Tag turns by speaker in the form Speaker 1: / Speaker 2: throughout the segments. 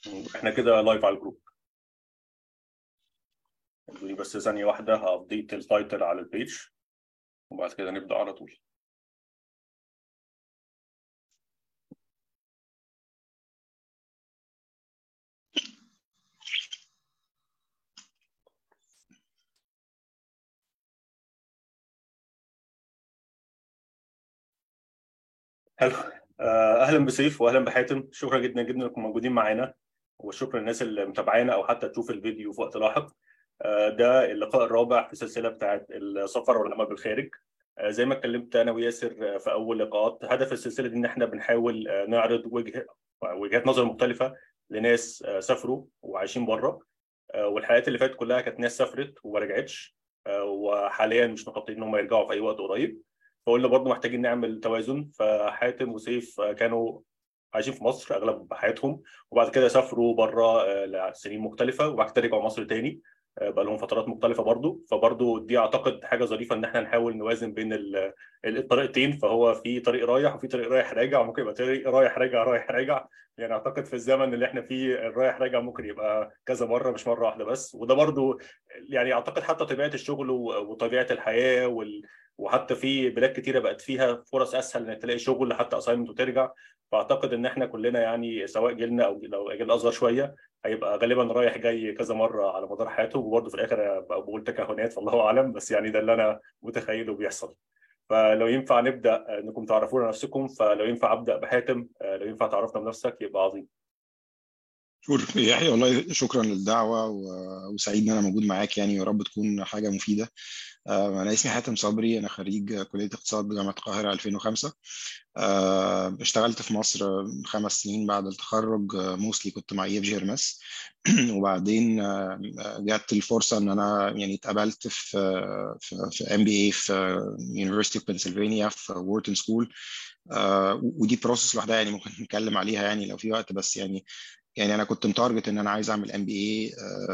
Speaker 1: احنا كده لايف على الجروب ادوني بس ثانية واحدة هابديت التايتل على البيج وبعد كده نبدأ على طول حلو آه، اهلا بسيف واهلا بحاتم شكرا جدا جدا انكم موجودين معانا وشكرا للناس اللي متابعانا او حتى تشوف الفيديو في وقت لاحق آه، ده اللقاء الرابع في السلسله بتاعت السفر والعمل بالخارج آه، زي ما اتكلمت انا وياسر في اول لقاءات هدف السلسله دي ان احنا بنحاول نعرض وجه وجهات نظر مختلفه لناس سافروا وعايشين بره والحلقات اللي فاتت كلها كانت ناس سافرت وما رجعتش وحاليا مش مخططين ان هم يرجعوا في اي وقت قريب فقلنا برضه محتاجين نعمل توازن فحاتم وسيف كانوا عايشين في مصر اغلب حياتهم وبعد كده سافروا بره لسنين مختلفه وبعد كده رجعوا مصر تاني بقى لهم فترات مختلفه برضه فبرضه دي اعتقد حاجه ظريفه ان احنا نحاول نوازن بين الطريقتين فهو في طريق رايح وفي طريق رايح راجع وممكن يبقى طريق رايح راجع رايح راجع يعني اعتقد في الزمن اللي احنا فيه الرايح راجع ممكن يبقى كذا مره مش مره واحده بس وده برضه يعني اعتقد حتى طبيعه الشغل وطبيعه الحياه وال وحتى في بلاد كتيره بقت فيها فرص اسهل انك تلاقي شغل حتى اساينمنت وترجع فاعتقد ان احنا كلنا يعني سواء جيلنا او لو اجيال اصغر شويه هيبقى غالبا رايح جاي كذا مره على مدار حياته وبرضه في الاخر بقول تكهنات فالله اعلم بس يعني ده اللي انا متخيله بيحصل فلو ينفع نبدا انكم تعرفونا نفسكم فلو ينفع ابدا بحاتم لو ينفع تعرفنا بنفسك يبقى عظيم
Speaker 2: شكرا يحيى والله شكرا للدعوه وسعيد ان انا موجود معاك يعني يا رب تكون حاجه مفيده انا اسمي حاتم صبري انا خريج كليه اقتصاد جامعه القاهره 2005 اشتغلت في مصر خمس سنين بعد التخرج موسلي كنت مع اي اف جي ارمس وبعدين جات الفرصه ان انا يعني اتقبلت في في ام بي اي في يونيفرستي اوف بنسلفانيا في وورتن سكول ودي بروسس لوحدها يعني ممكن نتكلم عليها يعني لو في وقت بس يعني يعني انا كنت متارجت ان انا عايز اعمل ام بي اي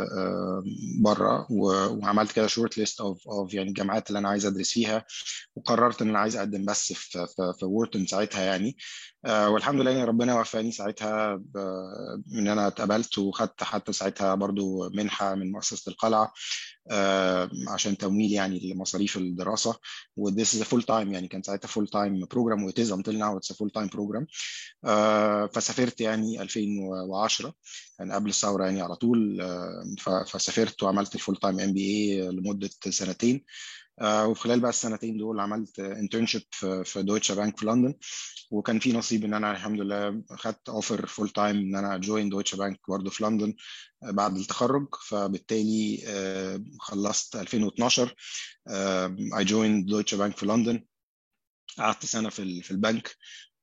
Speaker 2: بره وعملت كده شورت ليست اوف اوف يعني الجامعات اللي انا عايز ادرس فيها وقررت ان انا عايز اقدم بس في في, في وورتن ساعتها يعني والحمد لله يعني ربنا وفاني ساعتها ان انا اتقبلت وخدت حتى ساعتها برضو منحه من مؤسسه القلعه عشان تمويل يعني لمصاريف الدراسه وذس از فول تايم يعني كان ساعتها فول تايم بروجرام وات انتل ناو اتس فول تايم بروجرام فسافرت يعني 2010 كان قبل الثوره يعني على طول فسافرت وعملت الفول تايم ام بي اي لمده سنتين وفي خلال بقى السنتين دول عملت انترنشيب في دويتشا بانك في لندن وكان في نصيب ان انا الحمد لله خدت اوفر فول تايم ان انا جوين دويتشا بانك برضه في لندن بعد التخرج فبالتالي خلصت 2012 اي جوين دويتشا بانك في لندن قعدت سنه في في البنك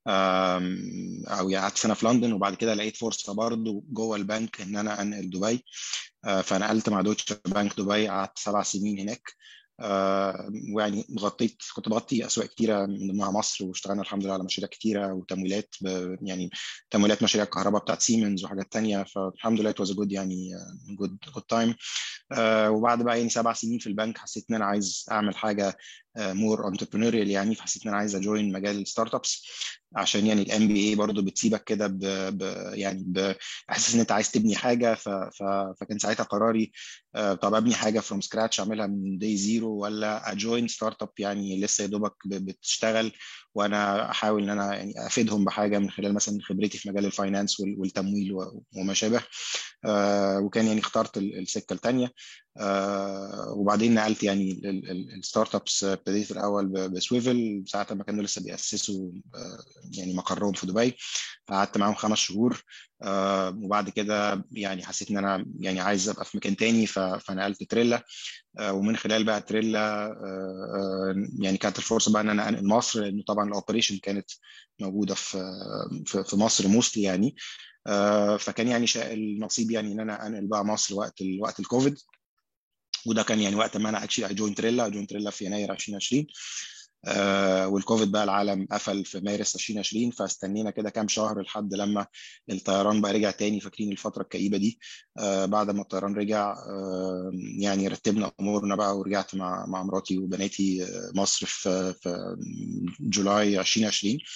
Speaker 2: او قعدت سنه في لندن وبعد كده لقيت فرصه برضه جوه البنك ان انا انقل دبي فنقلت مع دويتشا بانك دبي قعدت سبع سنين هناك آه ويعني غطيت كنت بغطي اسواق كتيره من ضمنها مصر واشتغلنا الحمد لله على مشاريع كتيره وتمويلات يعني تمويلات مشاريع الكهرباء بتاعت سيمنز وحاجات تانية فالحمد لله ات جود يعني جود جود تايم وبعد بقى يعني سبع سنين في البنك حسيت ان انا عايز اعمل حاجه مور انتربرينوريال يعني فحسيت ان انا عايز اجوين مجال الستارت ابس عشان يعني الام بي اي برضه بتسيبك كده ب... ب... يعني باحساس ان انت عايز تبني حاجه ف... ف... فكان ساعتها قراري طب ابني حاجه فروم سكراتش اعملها من داي زيرو ولا اجوين ستارت اب يعني لسه يا دوبك بتشتغل وانا احاول ان انا يعني افيدهم بحاجه من خلال مثلا خبرتي في مجال الفاينانس والتمويل وما شابه وكان يعني اخترت السكه الثانيه وبعدين نقلت يعني الستارت ابس ابتديت الاول بسويفل ساعه ما كانوا لسه بياسسوا يعني مقرهم في دبي قعدت معاهم خمس شهور وبعد كده يعني حسيت ان انا يعني عايز ابقى في مكان تاني فنقلت تريلا ومن خلال بقى تريلا يعني كانت الفرصه بقى ان انا انقل مصر لانه طبعا الاوبريشن كانت موجوده في في مصر موستلي يعني فكان يعني شاء النصيب يعني ان انا انقل بقى مصر وقت ال وقت الكوفيد وده كان يعني وقت ما انا اكشلي جوين تريلا جوين تريلا في يناير 2020 آه والكوفيد بقى العالم قفل في مارس 2020 فاستنينا كده كام شهر لحد لما الطيران بقى رجع تاني فاكرين الفتره الكئيبه دي آه بعد ما الطيران رجع آه يعني رتبنا امورنا بقى ورجعت مع مع مراتي وبناتي مصر في في جولاي 2020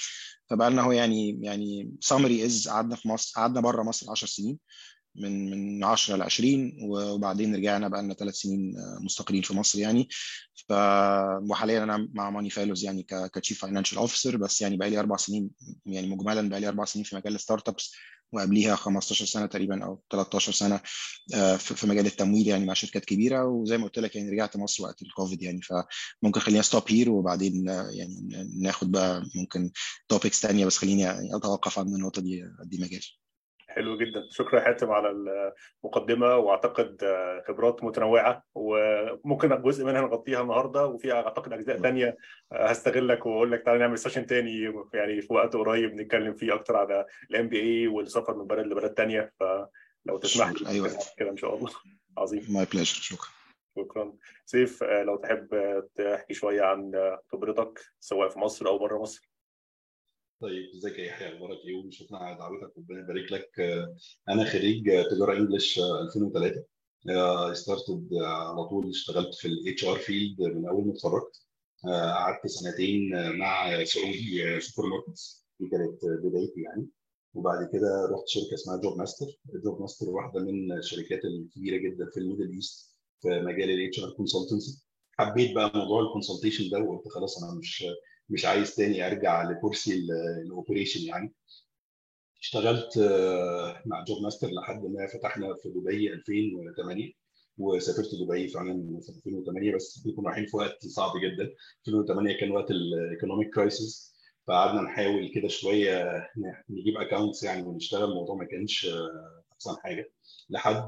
Speaker 2: فبقى لنا هو يعني يعني سامري از قعدنا في مصر قعدنا بره مصر 10 سنين من من 10 ل 20 وبعدين رجعنا بقى لنا ثلاث سنين مستقرين في مصر يعني ف وحاليا انا مع ماني فالوز يعني كتشيف فاينانشال اوفيسر بس يعني بقى لي اربع سنين يعني مجملا بقى لي اربع سنين في مجال الستارت ابس وقبليها 15 سنه تقريبا او 13 سنه في مجال التمويل يعني مع شركات كبيره وزي ما قلت لك يعني رجعت مصر وقت الكوفيد يعني فممكن خلينا ستوب هير وبعدين يعني ناخد بقى ممكن توبكس ثانيه بس خليني يعني اتوقف عن النقطه دي ادي مجال
Speaker 1: حلو جدا شكرا يا حاتم على المقدمه واعتقد خبرات متنوعه وممكن جزء منها نغطيها النهارده وفي اعتقد اجزاء ثانيه هستغلك واقول لك تعالى نعمل سيشن ثاني يعني في وقت قريب نتكلم فيه اكتر على الام بي اي والسفر من بلد لبلد ثانيه فلو تسمح لي
Speaker 2: ايوه
Speaker 1: كده ان شاء الله عظيم
Speaker 2: ماي بليجر شكرا
Speaker 1: شكرا سيف لو تحب تحكي شويه عن خبرتك سواء في مصر او بره مصر
Speaker 3: طيب ازيك يا يحيى اخبارك ايه وشكرا على دعوتك ربنا يبارك لك انا خريج تجاره انجلش 2003 ستارتد على طول اشتغلت في الاتش ار فيلد من اول ما اتخرجت قعدت سنتين مع سعودي سوبر ماركتس دي كانت بدايتي يعني وبعد كده رحت شركه اسمها جوب ماستر جوب ماستر واحده من الشركات الكبيره جدا في الميدل ايست في مجال الاتش ار كونسلتنسي حبيت بقى موضوع الكونسلتيشن ده وقلت خلاص انا مش مش عايز تاني ارجع لكرسي الاوبريشن يعني اشتغلت مع جوب ماستر لحد ما فتحنا في دبي 2008 وسافرت دبي فعلا في 2008 بس كنا رايحين في وقت صعب جدا 2008 كان وقت الايكونوميك كرايسيس فقعدنا نحاول كده شويه نجيب اكونتس يعني ونشتغل الموضوع ما كانش احسن حاجه لحد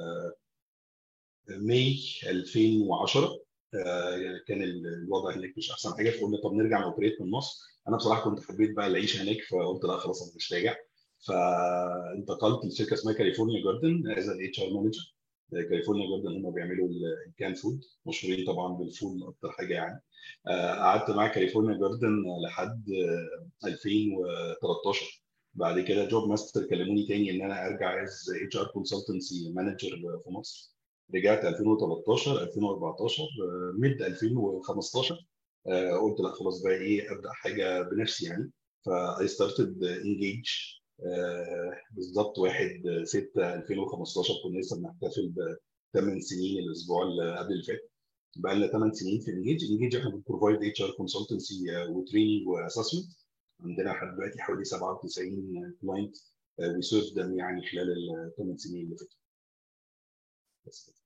Speaker 3: ماي 2010 كان الوضع هناك مش احسن حاجه فقلنا طب نرجع نوبريت من مصر انا بصراحه كنت حبيت بقى العيشه هناك فقلت لا خلاص انا مش راجع فانتقلت لشركه اسمها كاليفورنيا جاردن از ان اتش ار مانجر كاليفورنيا جاردن هم بيعملوا الكان فود مشهورين طبعا بالفول اكتر حاجه يعني قعدت مع كاليفورنيا جاردن لحد 2013 بعد كده جوب ماستر كلموني تاني ان انا ارجع از اتش ار كونسلتنسي مانجر في مصر رجعت 2013 2014 ميد 2015 قلت لا خلاص بقى ايه ابدا حاجه بنفسي يعني فاي ستارتد انجيج بالظبط 1 6 2015 كنا لسه بنحتفل بثمان سنين الاسبوع اللي قبل اللي فات بقى لنا 8 سنين في انجيج انجيج احنا بنبروفايد اتش ار كونسلتنسي وتريننج واسسمنت عندنا لحد دلوقتي حوالي 97 كلاينت وي سيرف ذم يعني خلال الثمان سنين اللي فاتوا بس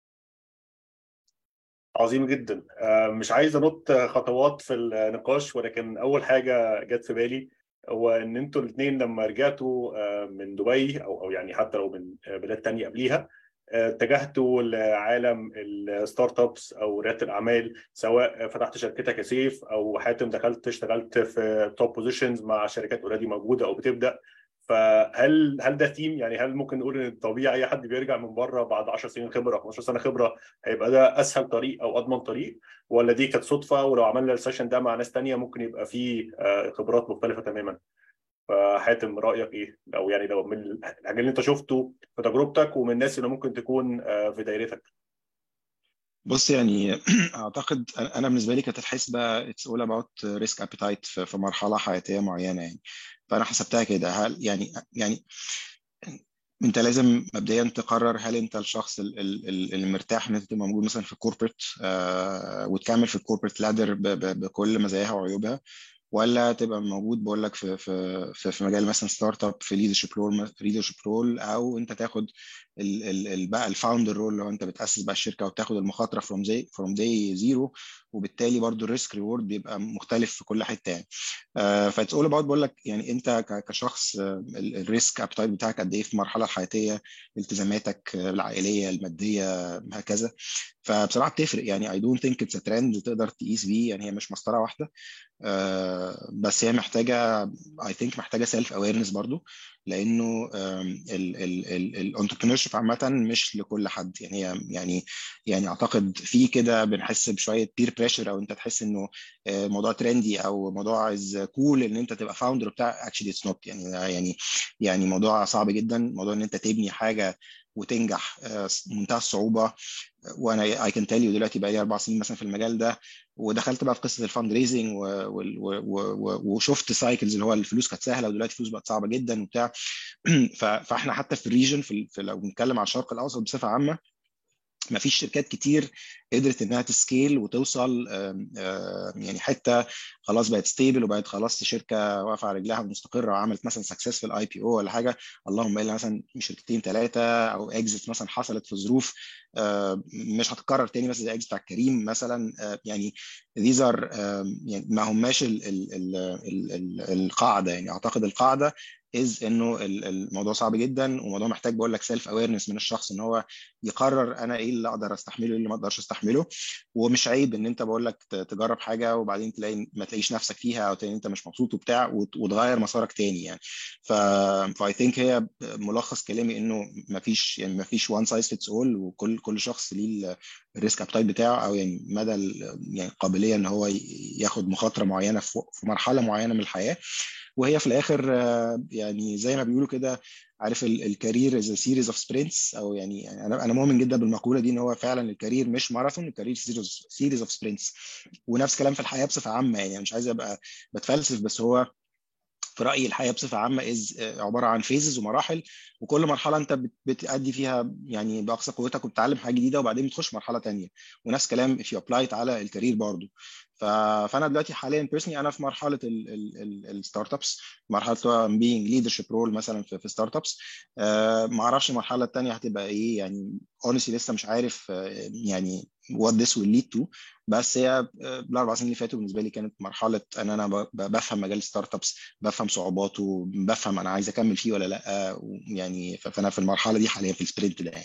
Speaker 1: عظيم جدا مش عايز انط خطوات في النقاش ولكن اول حاجه جت في بالي هو ان انتوا الاثنين لما رجعتوا من دبي او او يعني حتى لو من بلاد تانية قبليها اتجهتوا لعالم الستارت ابس او رياده الاعمال سواء فتحت شركتك يا سيف او حاتم دخلت اشتغلت في توب بوزيشنز مع شركات اوريدي موجوده او بتبدا فهل هل ده تيم يعني هل ممكن نقول ان طبيعي اي حد بيرجع من بره بعد 10 سنين خبره 15 سنه خبره هيبقى ده اسهل طريق او اضمن طريق ولا دي كانت صدفه ولو عملنا السيشن ده مع ناس ثانيه ممكن يبقى فيه خبرات مختلفه تماما فحاتم رايك ايه او يعني لو من الحاجات اللي انت شفته في تجربتك ومن الناس اللي ممكن تكون في دايرتك
Speaker 2: بص يعني اعتقد انا بالنسبه لي كانت الحسبه اتس اول اباوت ريسك ابيتايت في مرحله حياتيه معينه يعني فانا حسبتها كده هل يعني يعني انت لازم مبدئيا تقرر هل انت الشخص اللي مرتاح ان انت تبقى موجود مثلا في الكوربريت آه وتكمل في الكوربريت لادر بكل مزاياها وعيوبها ولا تبقى موجود بقول لك في في في مجال مثلا ستارت اب في ليدرشيب رول ليدرشيب رول او انت تاخد ال ال ال بقى الفاوندر رول لو انت بتاسس بقى الشركه وتاخد المخاطره فروم زي فروم داي زيرو وبالتالي برضو الريسك ريورد بيبقى مختلف في كل حته يعني آه فاتس اول اباوت بقول لك يعني انت كشخص الريسك ابتايت بتاعك قد ايه في المرحله الحياتيه التزاماتك العائليه الماديه هكذا فبصراحه بتفرق يعني اي دونت ثينك اتس ترند تقدر تقيس بيه يعني هي مش مسطره واحده آه بس هي محتاجه اي ثينك محتاجه سيلف اويرنس برضو لانه الانتربرينور شيب عامه مش لكل حد يعني هي يعني يعني اعتقد في كده بنحس بشويه بير بريشر او انت تحس انه موضوع ترندي او موضوع از كول ان انت تبقى فاوندر بتاع اكشلي اتس نوت يعني يعني يعني موضوع صعب جدا موضوع ان انت تبني حاجه وتنجح منتهى الصعوبه وانا اي كان تيل يو دلوقتي بقى لي اربع سنين مثلا في المجال ده ودخلت بقى في قصه الفاند ريزنج وشفت سايكلز اللي هو الفلوس كانت سهله ودلوقتي الفلوس بقت صعبه جدا وبتاع فاحنا حتى في الريجن في, في لو بنتكلم على الشرق الاوسط بصفه عامه ما فيش شركات كتير قدرت انها تسكيل وتوصل يعني حته خلاص بقت ستيبل وبقت خلاص شركه واقفه على رجلها ومستقره وعملت مثلا سكسسفل اي بي او ولا حاجه اللهم الا مثلا شركتين ثلاثه او اكزيت مثلا حصلت في ظروف مش هتتكرر تاني مثلا زي الاكزيت بتاع كريم مثلا يعني these are يعني ما هماش ال ال ال ال القاعده يعني اعتقد القاعده از انه الموضوع صعب جدا وموضوع محتاج بقول لك سيلف اويرنس من الشخص ان هو يقرر انا ايه اللي اقدر استحمله وايه اللي ما اقدرش استحمله ومش عيب ان انت بقول لك تجرب حاجه وبعدين تلاقي ما تلاقيش نفسك فيها او تلاقي انت مش مبسوط وبتاع وتغير مسارك تاني يعني ف فاي ثينك هي ملخص كلامي انه ما فيش يعني ما فيش وان سايز فيتس اول وكل كل شخص ليه الريسك ابتايت بتاعه او يعني مدى يعني القابليه ان هو ياخد مخاطره معينه في مرحله معينه من الحياه وهي في الاخر يعني زي ما بيقولوا كده عارف الكارير از سيريز اوف سبرنتس او يعني, يعني انا انا مؤمن جدا بالمقوله دي ان هو فعلا الكارير مش ماراثون الكارير سيريز اوف سبرنتس ونفس كلام في الحياه بصفه عامه يعني مش عايز ابقى بتفلسف بس هو في رايي الحياه بصفه عامه از عباره عن فيزز ومراحل وكل مرحله انت بتأدي فيها يعني باقصى قوتك وبتتعلم حاجه جديده وبعدين بتخش مرحله ثانيه ونفس كلام if you applied على الكارير برضه فانا دلوقتي حاليا بيرسوني انا في مرحله الستارت ابس مرحله بينج ليدرشيب رول مثلا في, في ستارت ابس أه ما اعرفش المرحله الثانيه هتبقى ايه يعني اونستي لسه مش عارف يعني what this will lead to بس هي الاربع سنين اللي فاتوا بالنسبه لي كانت مرحله ان انا بفهم مجال الستارت ابس بفهم صعوباته بفهم انا عايز اكمل فيه ولا لا يعني فانا في المرحله دي حاليا في السبرنت ده يعني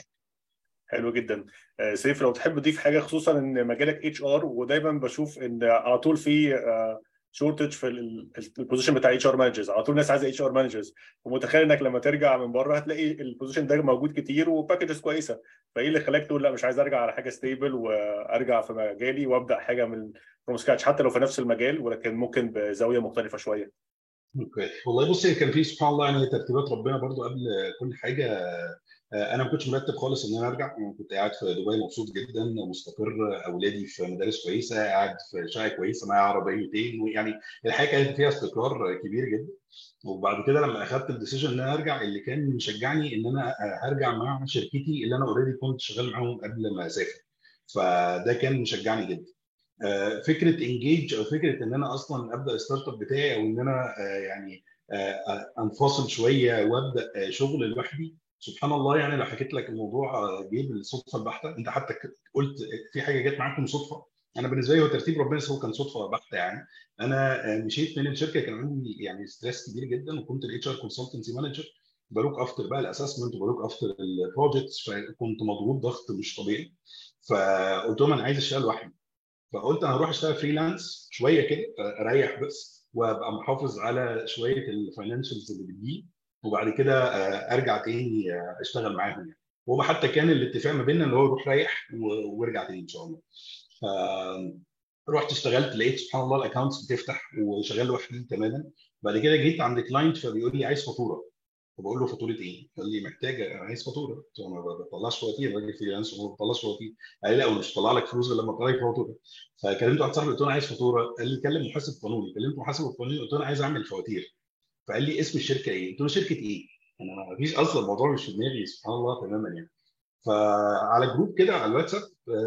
Speaker 1: حلو جدا سيف لو تحب تضيف حاجه خصوصا ان مجالك اتش ار ودايما بشوف ان على طول في شورتج في البوزيشن بتاع اتش ار مانجرز على طول الناس عايزه اتش ار مانجرز ومتخيل انك لما ترجع من بره هتلاقي البوزيشن ده موجود كتير وباكجز كويسه فايه اللي خلاك تقول لا مش عايز ارجع على حاجه ستيبل وارجع في مجالي وابدا حاجه من فروم سكراتش حتى لو في نفس المجال ولكن ممكن بزاويه مختلفه شويه
Speaker 3: اوكي والله بص كان في سبحان الله يعني ترتيبات ربنا برضو قبل كل حاجه انا ما كنتش مرتب خالص ان انا ارجع انا كنت قاعد في دبي مبسوط جدا مستقر اولادي في مدارس كويسه قاعد في شقه كويسه معايا عربيتين ويعني الحياه كانت فيها استقرار كبير جدا وبعد كده لما اخذت الديسيجن ان انا ارجع اللي كان مشجعني ان انا هرجع مع شركتي اللي انا اوريدي كنت شغال معاهم قبل ما اسافر فده كان مشجعني جدا فكره انجيج او فكره ان انا اصلا ابدا الستارت اب بتاعي او ان انا يعني انفصل شويه وابدا شغل لوحدي سبحان الله يعني لو حكيت لك الموضوع جه بالصدفه البحته انت حتى قلت في حاجه جت معاكم صدفه انا بالنسبه لي هو ترتيب ربنا هو كان صدفه بحته يعني انا مشيت من الشركه كان عندي يعني ستريس كبير جدا وكنت الاتش ار كونسلتنسي مانجر بروك افتر بقى الاسسمنت وبروك افتر البروجكتس فكنت مضغوط ضغط مش طبيعي فقلت لهم انا عايز اشتغل لوحدي فقلت انا هروح اشتغل فريلانس شويه كده اريح بس وابقى محافظ على شويه الفاينانشالز اللي بتجي وبعد كده ارجع تاني اشتغل معاهم يعني وهو حتى كان الاتفاق ما بيننا ان هو يروح رايح وارجع تاني ان شاء الله ف رحت اشتغلت لقيت سبحان الله الاكونتس بتفتح وشغال لوحدي تماما بعد كده جيت عند كلاينت فبيقول لي عايز فاتوره فبقول له فاتوره ايه؟ قال لي محتاج انا عايز فاتوره قلت له ما بطلعش فواتير راجل فريلانس وما بطلعش فواتير قال لي لا مش هطلع لك فلوس غير لما اطلع لك فاتوره فكلمت واحد صاحبي قلت له انا عايز فاتوره قال لي كلم محاسب قانوني كلمت محاسب القانوني قلت له انا عايز اعمل فواتير فقال لي اسم الشركه ايه؟ قلت له شركه ايه؟ انا ما فيش اصلا الموضوع مش في دماغي سبحان الله تماما يعني فعلى جروب كده على الواتساب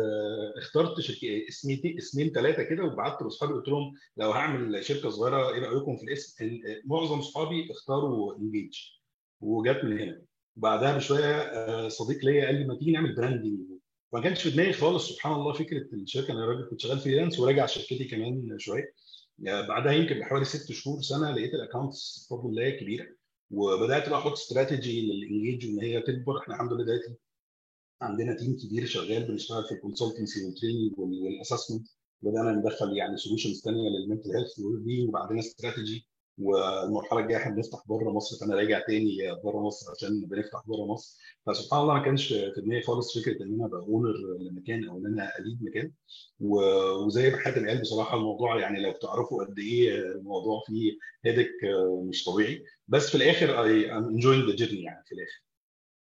Speaker 3: اخترت شركه اسمين اسمين ثلاثه كده وبعت لاصحابي قلت لهم لو هعمل شركه صغيره ايه رايكم في الاسم؟ معظم اصحابي اختاروا انجيج وجت من هنا بعدها بشويه صديق ليا قال لي ما تيجي نعمل براندنج ما كانش في دماغي خالص سبحان الله فكره الشركه انا راجل كنت شغال فريلانس وراجع شركتي كمان شويه بعدها يمكن بحوالي ست شهور سنه لقيت الاكونتس بفضل الله كبيره وبدات بقى احط استراتيجي للانجيج ان هي تكبر احنا الحمد لله دلوقتي عندنا تيم كبير شغال بنشتغل في الكونسلتنسي والتريننج والاسسمنت بدانا ندخل يعني سوليوشنز ثانيه للمنتل هيلث والبي وبعدين استراتيجي والمرحله الجايه احنا بنفتح بره مصر فانا راجع تاني بره مصر عشان بنفتح بره مصر فسبحان الله ما كانش في دماغي خالص فكره ان انا ابقى اونر لمكان او ان انا اليد مكان وزي ما حاتم قال بصراحه الموضوع يعني لو تعرفوا قد ايه الموضوع فيه هيدك مش طبيعي بس في الاخر اي ام انجوينج ذا جيرني يعني في الاخر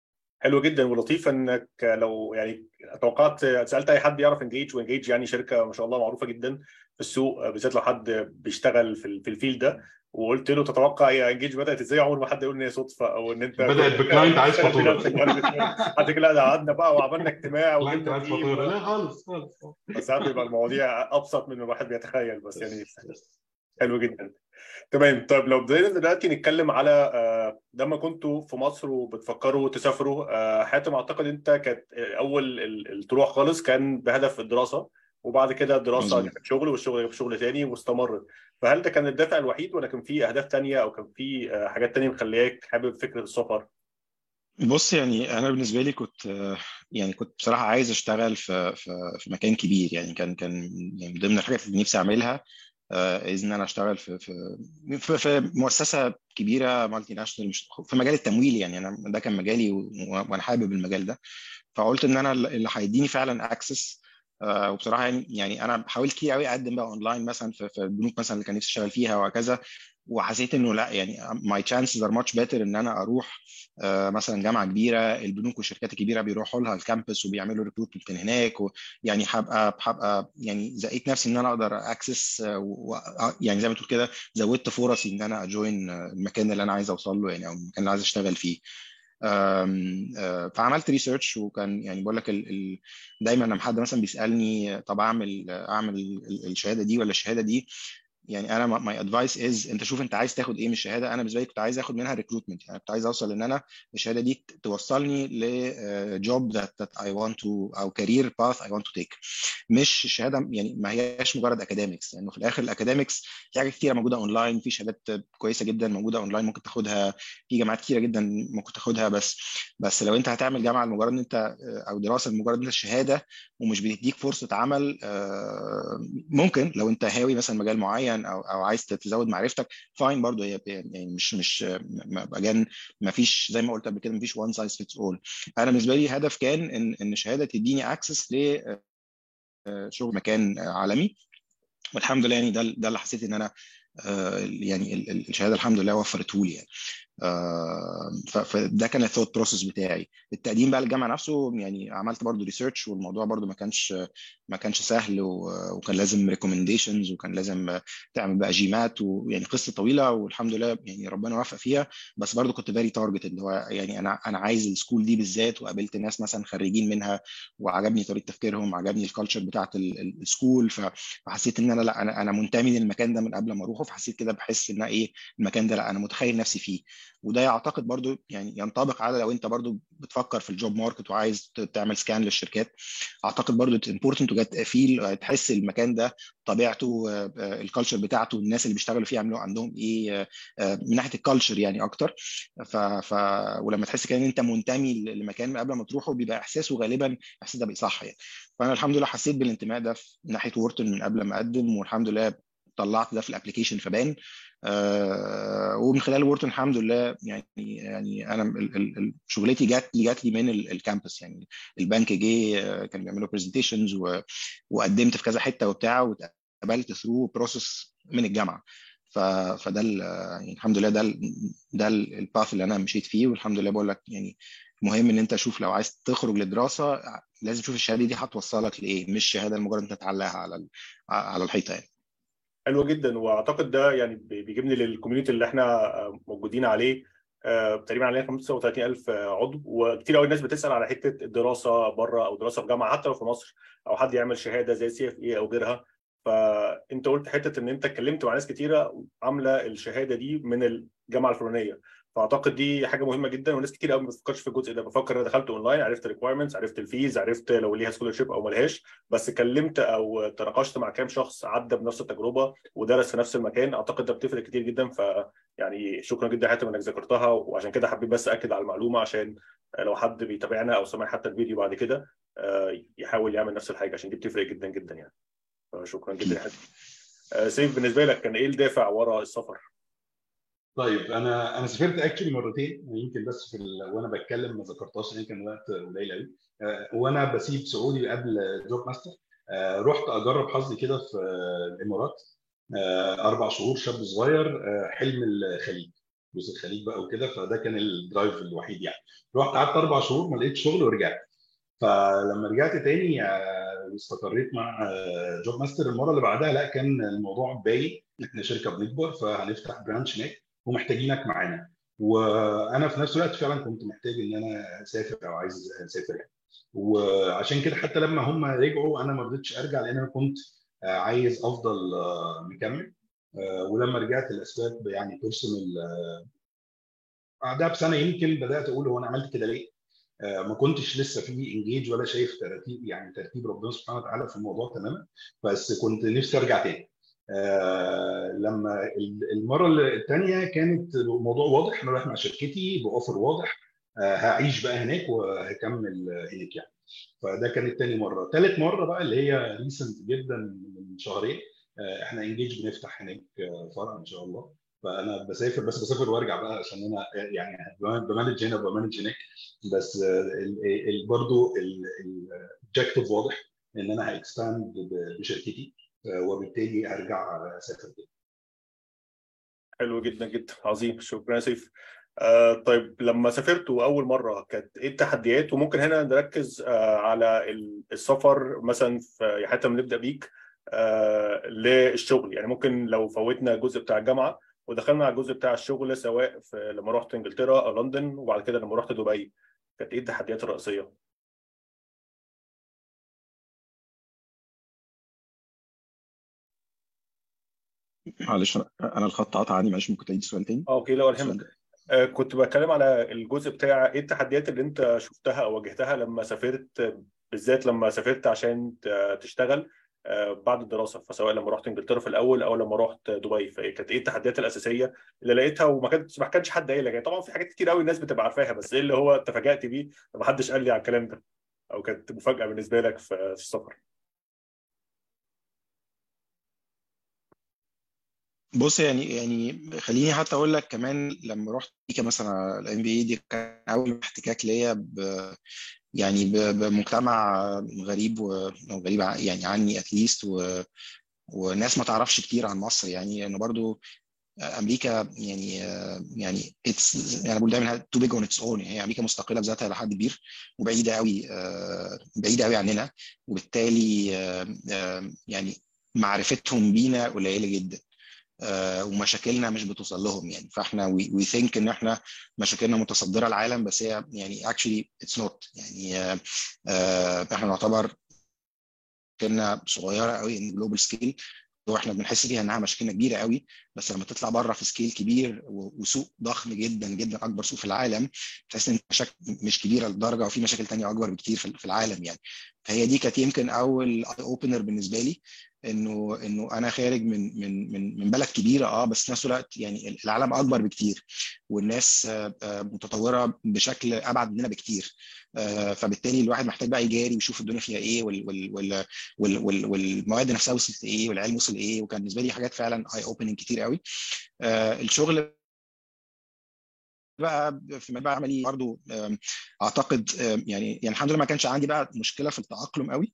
Speaker 1: حلو جدا ولطيف انك لو يعني توقعت سالت اي حد يعرف انجيج وانجيج يعني شركه ما شاء الله معروفه جدا في السوق بالذات لو حد بيشتغل في في الفيل ده وقلت له تتوقع يا انجيج بدات ازاي عمر ما حد يقول ان هي صدفه او ان انت
Speaker 3: بدات بكلاينت عايز فاتوره
Speaker 1: حد كده لا قعدنا بقى وعملنا اجتماع
Speaker 3: كلاينت عايز فاتوره لا خالص خالص
Speaker 1: بس ساعات بيبقى المواضيع ابسط من الواحد بيتخيل بس يعني حلو جدا تمام طيب لو بدأنا دلوقتي نتكلم على لما كنتوا في مصر وبتفكروا تسافروا حاتم اعتقد انت كانت اول الطروح خالص كان بهدف الدراسه وبعد كده الدراسه جابت شغل والشغل جاب شغل تاني واستمرت فهل ده كان الدافع الوحيد ولا كان في اهداف تانية او كان في حاجات تانية مخلياك حابب فكره السفر؟
Speaker 2: بص يعني انا بالنسبه لي كنت يعني كنت بصراحه عايز اشتغل في في في مكان كبير يعني كان كان يعني من ضمن الحاجات اللي نفسي اعملها اذن انا اشتغل في في في, في مؤسسه كبيره مالتي ناشونال مش في مجال التمويل يعني انا ده كان مجالي وانا حابب المجال ده فقلت ان انا اللي هيديني فعلا اكسس وبصراحه يعني يعني انا حاولت كتير قوي اقدم بقى اونلاين مثلا في, في البنوك مثلا اللي كان نفسي اشتغل فيها وهكذا وحسيت انه لا يعني ماي تشانسز ار ماتش بيتر ان انا اروح مثلا جامعه كبيره البنوك والشركات الكبيره بيروحوا لها الكامبس وبيعملوا ريكروتمنت من هناك ويعني هبقى هبقى يعني زقيت نفسي ان انا اقدر اكسس يعني زي ما تقول كده زودت فرصي ان انا اجوين المكان اللي انا عايز اوصل له يعني او المكان اللي عايز اشتغل فيه فعملت ريسيرش وكان يعني بقول لك دايما لما حد مثلا بيسالني طب اعمل اعمل الشهاده دي ولا الشهاده دي يعني انا ماي ادفايس از انت شوف انت عايز تاخد ايه من الشهاده انا بالنسبه لي كنت عايز اخد منها ريكروتمنت يعني كنت عايز اوصل ان انا الشهاده دي توصلني لجوب ذات اي ونت تو او كارير باث اي ونت تو تيك مش الشهاده يعني ما هياش مجرد اكاديمكس لانه يعني في الاخر الاكاديمكس في حاجات كتيره موجوده اونلاين في شهادات كويسه جدا موجوده اونلاين ممكن تاخدها في جامعات كتيره جدا ممكن تاخدها بس بس لو انت هتعمل جامعه لمجرد ان انت او دراسه لمجرد ان انت الشهاده ومش بتديك فرصه عمل ممكن لو انت هاوي مثلا مجال معين او او عايز تزود معرفتك فاين برضه هي يعني مش مش اجان ما فيش زي ما قلت قبل كده ما فيش وان سايز فيتس اول انا بالنسبه لي هدف كان ان ان شهاده تديني اكسس ل شغل مكان عالمي والحمد لله يعني ده ده اللي حسيت ان انا يعني الشهاده الحمد لله وفرته لي يعني فده كان الثوت بروسيس بتاعي التقديم بقى للجامعه نفسه يعني عملت برضو ريسيرش والموضوع برضو ما كانش ما كانش سهل وكان لازم ريكومنديشنز وكان لازم تعمل بقى جيمات ويعني قصه طويله والحمد لله يعني ربنا وفق فيها بس برضو كنت فيري تارجت اللي هو يعني انا انا عايز السكول دي بالذات وقابلت ناس مثلا خريجين منها وعجبني طريقه تفكيرهم عجبني الكالتشر بتاعت السكول فحسيت ان انا لا انا انا منتمي للمكان ده من قبل ما اروحه فحسيت كده بحس ان ايه المكان ده لا انا متخيل نفسي فيه وده يعتقد برضو يعني ينطبق على لو انت برضو بتفكر في الجوب ماركت وعايز تعمل سكان للشركات اعتقد برضو امبورتنت تو جت فيل تحس المكان ده طبيعته الكالتشر بتاعته الناس اللي بيشتغلوا فيه عملوا عندهم ايه من ناحيه الكالتشر يعني اكتر ف... ف... ولما تحس كده ان انت منتمي لمكان من قبل ما تروحه بيبقى احساسه غالبا الاحساس ده بيصح يعني فانا الحمد لله حسيت بالانتماء ده في ناحيه وورتن من قبل ما اقدم والحمد لله طلعت ده في الابلكيشن فبان آه ومن خلال وورتون الحمد لله يعني يعني انا شغلتي جات لي جات لي من الكامبس يعني البنك جه كانوا بيعملوا برزنتيشنز وقدمت في كذا حته وبتاع واتقبلت ثرو بروسس من الجامعه فده يعني الحمد لله ده ده الباث اللي انا مشيت فيه والحمد لله بقول لك يعني مهم ان انت شوف لو عايز تخرج للدراسه لازم تشوف الشهاده دي هتوصلك لايه مش شهاده لمجرد انت تعلقها على على الحيطه يعني
Speaker 1: حلو جدا واعتقد ده يعني بيجيبني للكوميونتي اللي احنا موجودين عليه تقريبا علينا 35000 عضو وكتير قوي الناس بتسال على حته الدراسه بره او دراسه في جامعه حتى لو في مصر او حد يعمل شهاده زي سي اف اي او غيرها فانت قلت حته ان انت اتكلمت مع ناس كتيره عامله الشهاده دي من الجامعه الفلانيه فاعتقد دي حاجه مهمه جدا وناس كتير قوي ما بتفكرش في الجزء ده بفكر انا دخلت اونلاين عرفت الريكوايرمنتس عرفت الفيز عرفت لو ليها سكولرشيب او ملهاش بس كلمت او تناقشت مع كام شخص عدى بنفس التجربه ودرس في نفس المكان اعتقد ده بتفرق كتير جدا ف يعني شكرا جدا حاتم انك ذكرتها وعشان كده حبيت بس اكد على المعلومه عشان لو حد بيتابعنا او سمع حتى الفيديو بعد كده يحاول يعمل نفس الحاجه عشان دي بتفرق جدا جدا يعني فشكرا جدا يا حاتم سيف بالنسبه لك كان ايه الدافع ورا السفر؟
Speaker 3: طيب انا انا سافرت اكشلي مرتين يمكن بس في ال... وانا بتكلم ما ذكرتهاش يمكن وقت قليل قوي وانا بسيب سعودي قبل جوب ماستر رحت اجرب حظي كده في الامارات اربع شهور شاب صغير حلم الخليج فلوس الخليج بقى وكده فده كان الدرايف الوحيد يعني رحت قعدت اربع شهور ما لقيتش شغل ورجعت فلما رجعت تاني واستقريت مع جوب ماستر المره اللي بعدها لا كان الموضوع باين احنا شركه بنكبر فهنفتح برانش هناك ومحتاجينك معانا وانا في نفس الوقت فعلا كنت محتاج ان انا اسافر او عايز اسافر يعني وعشان كده حتى لما هم رجعوا انا ما رضيتش ارجع لان انا كنت عايز افضل مكمل ولما رجعت الاسباب يعني بيرسونال بعدها بسنه يمكن بدات اقول هو انا عملت كده ليه؟ ما كنتش لسه في انجيج ولا شايف ترتيب يعني ترتيب ربنا سبحانه وتعالى في الموضوع تماما بس كنت نفسي ارجع تاني آه لما المره الثانيه كانت الموضوع واضح انا رايح مع شركتي باوفر واضح آه هعيش بقى هناك وهكمل هناك يعني فده كانت تاني مره ثالث مره بقى اللي هي ريسنت جدا من شهرين آه احنا انجيج بنفتح هناك فرع ان شاء الله فانا بسافر بس بسافر وارجع بقى عشان انا يعني بمانج هنا وبمانج هناك بس برضه الاوبجيكتيف واضح ان انا هاكسباند بشركتي وبالتالي ارجع اسافر تاني.
Speaker 1: حلو جدا جدا عظيم شكرا يا سيف. آه طيب لما سافرتوا اول مره كانت ايه التحديات وممكن هنا نركز آه على السفر مثلا في حتى نبدا بيك آه للشغل يعني ممكن لو فوتنا الجزء بتاع الجامعه ودخلنا على الجزء بتاع الشغل سواء في لما رحت انجلترا او لندن وبعد كده لما رحت دبي كانت ايه التحديات الرئيسيه؟
Speaker 2: معلش انا الخط قطع عني معلش ممكن تعيد السؤال تاني؟
Speaker 1: اه اوكي لا ولا يهمك آه كنت بتكلم على الجزء بتاع ايه التحديات اللي انت شفتها او واجهتها لما سافرت بالذات لما سافرت عشان تشتغل آه بعد الدراسه فسواء لما رحت انجلترا في الاول او لما رحت دبي فكانت ايه التحديات الاساسيه اللي لقيتها وما كانتش ما كانش حد قايل لك يعني طبعا في حاجات كتير قوي الناس بتبقى عارفاها بس ايه اللي هو تفاجات بيه ما حدش قال لي على الكلام ده او كانت مفاجاه بالنسبه لك في السفر
Speaker 2: بص يعني يعني خليني حتى اقول لك كمان لما رحت مثلا الام بي اي دي كان اول احتكاك ليا ب يعني بمجتمع غريب وغريب يعني عني اتليست و وناس ما تعرفش كتير عن مصر يعني انه برضو امريكا يعني يعني اتس يعني بقول دايما تو بيج اون اتس اون يعني امريكا مستقله بذاتها لحد كبير وبعيده قوي بعيده قوي عننا وبالتالي يعني معرفتهم بينا قليله جدا Uh, ومشاكلنا مش بتوصل لهم يعني فاحنا وي ثينك ان احنا مشاكلنا متصدره العالم بس هي يعني اكشلي اتس نوت يعني uh, uh, احنا نعتبر مشاكلنا صغيره قوي ان جلوبال سكيل واحنا بنحس فيها انها مشاكلنا كبيره قوي بس لما تطلع بره في سكيل كبير وسوق ضخم جدا جدا اكبر سوق في العالم تحس ان المشاكل مش كبيره للدرجه وفي مشاكل تانية اكبر بكتير في العالم يعني فهي دي كانت يمكن اول اي اوبنر بالنسبه لي انه انه انا خارج من من من من بلد كبيره اه بس في نفس الوقت يعني العالم اكبر بكتير والناس متطوره بشكل ابعد مننا بكتير فبالتالي الواحد محتاج بقى يجاري ويشوف الدنيا فيها ايه وال وال وال وال والمواد نفسها وصلت ايه والعلم وصل ايه وكان بالنسبه لي حاجات فعلا اي اوبننج كتير قوي الشغل بقى في بقى عملي برضه اعتقد يعني يعني الحمد لله ما كانش عندي بقى مشكله في التاقلم قوي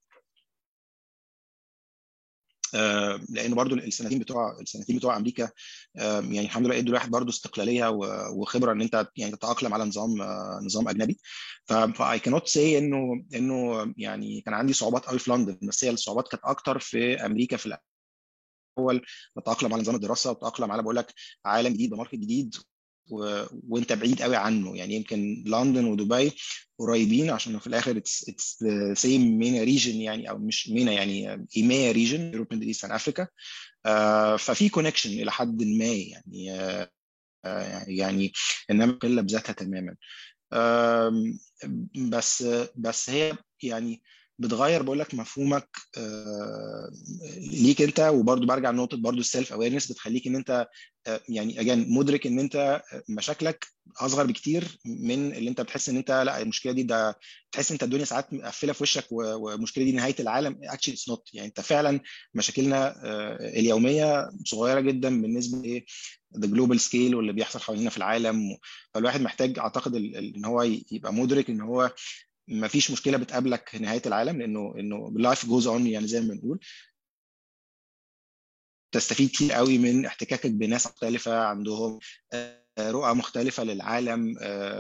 Speaker 2: لان برضو السنتين بتوع السنتين بتوع امريكا يعني الحمد لله ادوا الواحد برضو استقلاليه وخبره ان انت يعني تتاقلم على نظام نظام اجنبي فاي كانوت سي انه انه يعني كان عندي صعوبات قوي في لندن بس هي الصعوبات كانت اكتر في امريكا في الاول بتاقلم على نظام الدراسه وتاقلم على بقول لك عالم جديد بماركت جديد و... وانت بعيد قوي عنه يعني يمكن لندن ودبي قريبين عشان في الاخر اتس اتس ذا سيم مينا ريجن يعني او مش مينا يعني ايميا ريجن يوروب ميدل ايست افريكا ففي كونكشن الى حد ما يعني آه يعني انما قله بذاتها تماما آه بس بس هي يعني بتغير بقول لك مفهومك آه ليك انت وبرده برجع لنقطه برده السيلف اويرنس بتخليك ان انت آه يعني اجان مدرك ان انت مشاكلك اصغر بكتير من اللي انت بتحس ان انت لا المشكله دي ده تحس انت الدنيا ساعات مقفله في وشك والمشكله دي نهايه العالم اكشلي اتس نوت يعني انت فعلا مشاكلنا آه اليوميه صغيره جدا بالنسبه ل ذا جلوبال سكيل واللي بيحصل حوالينا في العالم فالواحد محتاج اعتقد ان هو يبقى مدرك ان هو ما فيش مشكله بتقابلك نهايه العالم لانه انه لايف جوز اون يعني زي ما بنقول تستفيد كتير قوي من احتكاكك بناس مختلفه عندهم رؤى مختلفه للعالم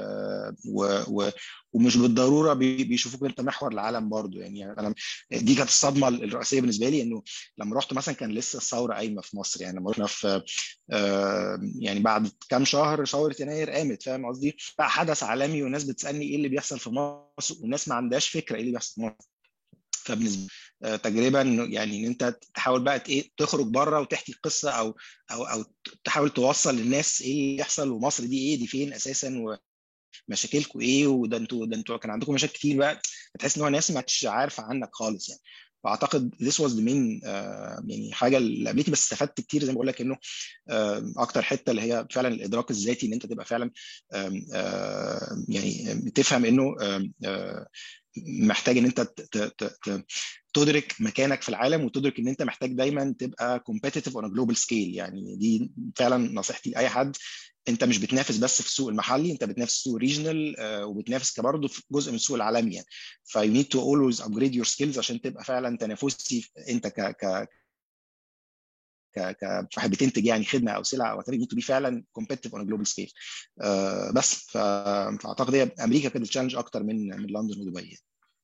Speaker 2: ومش بالضروره بيشوفوك انت محور العالم برضو يعني انا دي كانت الصدمه الرئيسيه بالنسبه لي انه لما رحت مثلا كان لسه الثوره قايمه في مصر يعني لما رحنا في يعني بعد كام شهر ثوره يناير قامت فاهم قصدي؟ بقى حدث عالمي والناس بتسالني ايه اللي بيحصل في مصر والناس ما عندهاش فكره ايه اللي بيحصل في مصر فبالنسبه تجربه انه يعني ان انت تحاول بقى ايه تخرج بره وتحكي قصه او او او تحاول توصل للناس ايه اللي يحصل ومصر دي ايه دي فين اساسا ومشاكلكم ايه وده انتوا ده انتوا كان عندكم مشاكل كتير بقى بتحس ان هو ناس ما عارفه عنك خالص يعني فاعتقد this was the main uh, يعني حاجه اللي قابلتني بس استفدت كتير زي ما بقول لك انه uh, اكتر حته اللي هي فعلا الادراك الذاتي ان انت تبقى فعلا uh, يعني تفهم انه محتاج ان انت تدرك مكانك في العالم وتدرك ان انت محتاج دايما تبقى competitive on a global scale يعني دي فعلا نصيحتي لاي حد انت مش بتنافس بس في السوق المحلي انت بتنافس السوق ريجنال وبتنافس برضه في جزء من السوق العالمي يعني ف you need to always upgrade your skills عشان تبقى فعلا تنافسي انت ك ك ك ك بتنتج يعني خدمه او سلعه او you need to be فعلا competitive on a global scale uh, بس فاعتقد هي امريكا كانت التشالنج اكتر من من لندن ودبي يعني.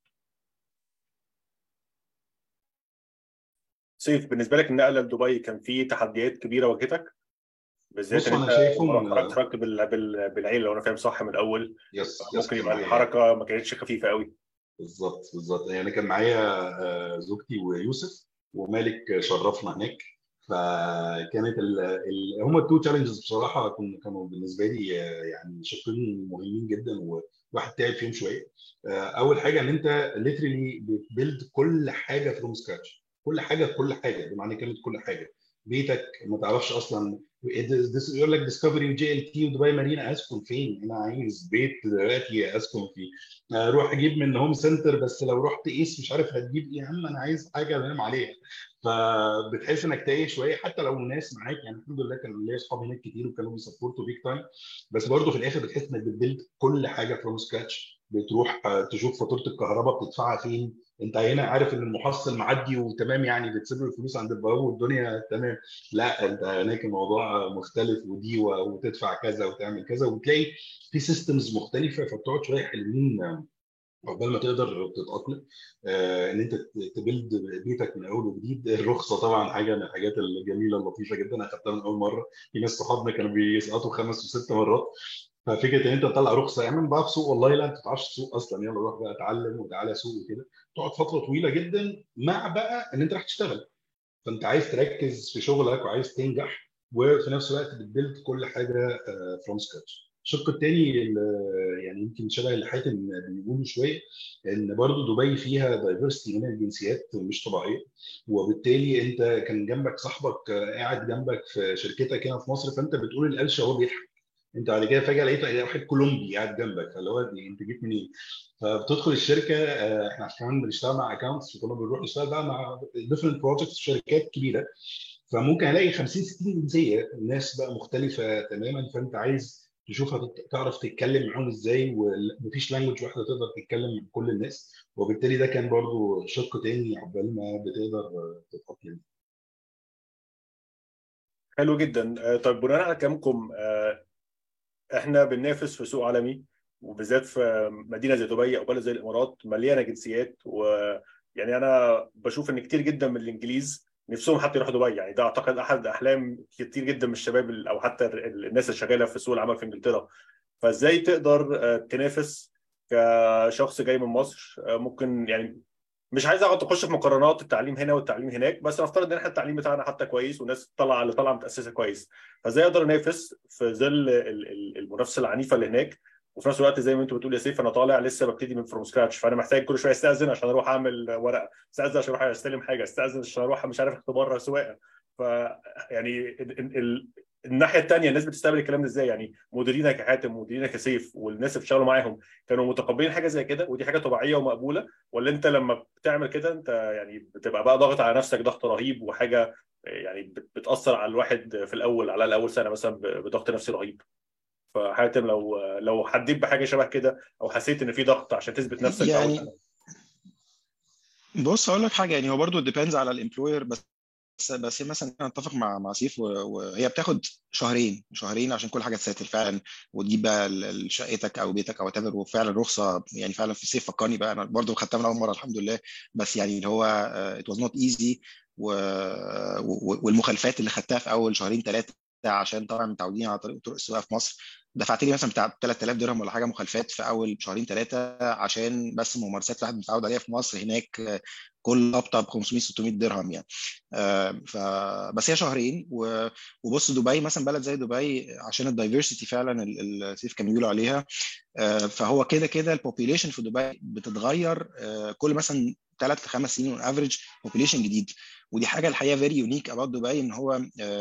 Speaker 1: سيف بالنسبه لك النقله لدبي كان في تحديات كبيره واجهتك بالذات
Speaker 3: بص انا شايفه
Speaker 1: خرجت خرجت بالعيله لو انا فاهم صح من الاول
Speaker 3: يس
Speaker 1: ممكن يبقى الحركه ما كانتش خفيفه قوي
Speaker 3: بالظبط بالظبط يعني كان معايا زوجتي ويوسف ومالك شرفنا هناك فكانت ال ال هم التو تشالنجز بصراحه كانوا بالنسبه لي يعني شقين مهمين جدا وواحد تعب فيهم شويه اول حاجه ان انت ليترلي بتبيلد كل حاجه فروم سكراتش كل حاجه كل حاجه بمعنى كلمه كل حاجه بيتك ما تعرفش اصلا يقول لك ديسكفري وجي ال تي ودبي مارينا اسكن فين؟ انا عايز بيت دلوقتي اسكن فيه اروح اجيب من هوم سنتر بس لو رحت قيس مش عارف هتجيب ايه يا عم انا عايز حاجه انام عليها فبتحس انك تايه شويه حتى لو الناس معاك يعني الحمد لله كان ليا اصحاب هناك كتير وكانوا بيسبورتوا بيك تايم بس برضه في الاخر بتحس انك بتبيلد كل حاجه فروم سكراتش بتروح تشوف فاتوره الكهرباء بتدفعها فين انت هنا عارف ان المحصل معدي وتمام يعني بتسيب له الفلوس عند البواب والدنيا تمام لا انت هناك الموضوع مختلف ودي وتدفع كذا وتعمل كذا وبتلاقي في سيستمز مختلفه فبتقعد شويه حلوين عقبال ما تقدر تتاقلم آه ان انت تبلد بيتك من اول وجديد الرخصه طبعا حاجه من الحاجات الجميله اللطيفه جدا انا اخدتها من اول مره في ناس صحابنا كانوا بيسقطوا خمس وست مرات ففكره ان انت تطلع رخصه يا عم بقى في سوق والله لا انت ما تعرفش تسوق اصلا يلا روح بقى اتعلم وتعالى سوق وكده تقعد فتره طويله جدا مع بقى ان انت راح تشتغل فانت عايز تركز في شغلك وعايز تنجح وفي نفس الوقت بتبيلد كل حاجه فروم سكراتش الشق الثاني يعني يمكن شبه اللي حاتم بيقولوا شويه ان برضو دبي فيها دايفرستي من الجنسيات مش طبيعيه وبالتالي انت كان جنبك صاحبك قاعد جنبك في شركتك هنا في مصر فانت بتقول القلشه وهو بيضحك انت بعد كده فجاه لقيت واحد كولومبي قاعد جنبك فاللي هو انت جيت منين؟ فبتدخل الشركه احنا كمان بنشتغل مع اكونتس وكنا بنروح نشتغل بقى مع ديفرنت بروجكتس في شركات كبيره فممكن الاقي 50 60 جنسيه الناس بقى مختلفه تماما فانت عايز تشوف تعرف تتكلم معاهم ازاي ومفيش لانجوج واحده تقدر تتكلم مع كل الناس وبالتالي ده كان برضو شق تاني عقبال ما بتقدر تتاقلم
Speaker 1: حلو جدا طيب بناء على كلامكم احنا بننافس في سوق عالمي وبالذات في مدينه زي دبي او بلد زي الامارات مليانه جنسيات ويعني انا بشوف ان كتير جدا من الانجليز نفسهم حتى يروحوا دبي يعني ده اعتقد احد احلام كتير جدا من الشباب او حتى الناس اللي شغاله في سوق العمل في انجلترا فازاي تقدر تنافس كشخص جاي من مصر ممكن يعني مش عايز اقعد اخش في مقارنات التعليم هنا والتعليم هناك بس نفترض ان احنا التعليم بتاعنا حتى كويس والناس طالعه اللي طالعه متاسسه كويس فازاي اقدر انافس في ظل المنافسه العنيفه اللي هناك وفي نفس الوقت زي ما انت بتقول يا سيف انا طالع لسه ببتدي من فروم سكراتش فانا محتاج كل شويه استاذن عشان اروح اعمل ورقه استاذن عشان اروح استلم حاجه استاذن عشان اروح مش عارف اختبار سواقه ف يعني الناحيه الثانيه الناس بتستقبل الكلام ده ازاي يعني مديرينك يا حاتم مديرينك يا سيف والناس اللي بتشتغلوا معاهم كانوا متقبلين حاجه زي كده ودي حاجه طبيعيه ومقبوله ولا انت لما بتعمل كده انت يعني بتبقى بقى ضاغط على نفسك ضغط رهيب وحاجه يعني بتاثر على الواحد في الاول على الاول سنه مثلا بضغط نفسي رهيب فحاتم لو لو حديت بحاجه شبه كده او حسيت ان في ضغط عشان تثبت نفسك
Speaker 2: يعني بص هقول لك حاجه يعني هو برضه ديبيندز على الامبلوير بس بس بس مثلا انا اتفق مع مع سيف وهي بتاخد شهرين شهرين عشان كل حاجه تساتل فعلا وتجيب بقى شقتك او بيتك او تافر وفعلا رخصه يعني فعلا في سيف فكرني بقى انا برضه خدتها من اول مره الحمد لله بس يعني اللي هو ات واز نوت ايزي والمخالفات اللي خدتها في اول شهرين ثلاثه عشان طبعا متعودين على طريق طرق السواقه في مصر دفعت لي مثلا بتاع 3000 درهم ولا حاجه مخالفات في اول شهرين ثلاثه عشان بس ممارسات الواحد متعود عليها في مصر هناك كل هبطه ب 500 600 درهم يعني آه ف بس هي شهرين وبص دبي مثلا بلد زي دبي عشان الدايفرسيتي فعلا السيف كانوا بيقولوا عليها آه فهو كده كده البوبيليشن في دبي بتتغير آه كل مثلا ثلاث لخمس سنين اون افريج بوبيليشن جديد ودي حاجه الحقيقه فيري يونيك اباوت دبي ان هو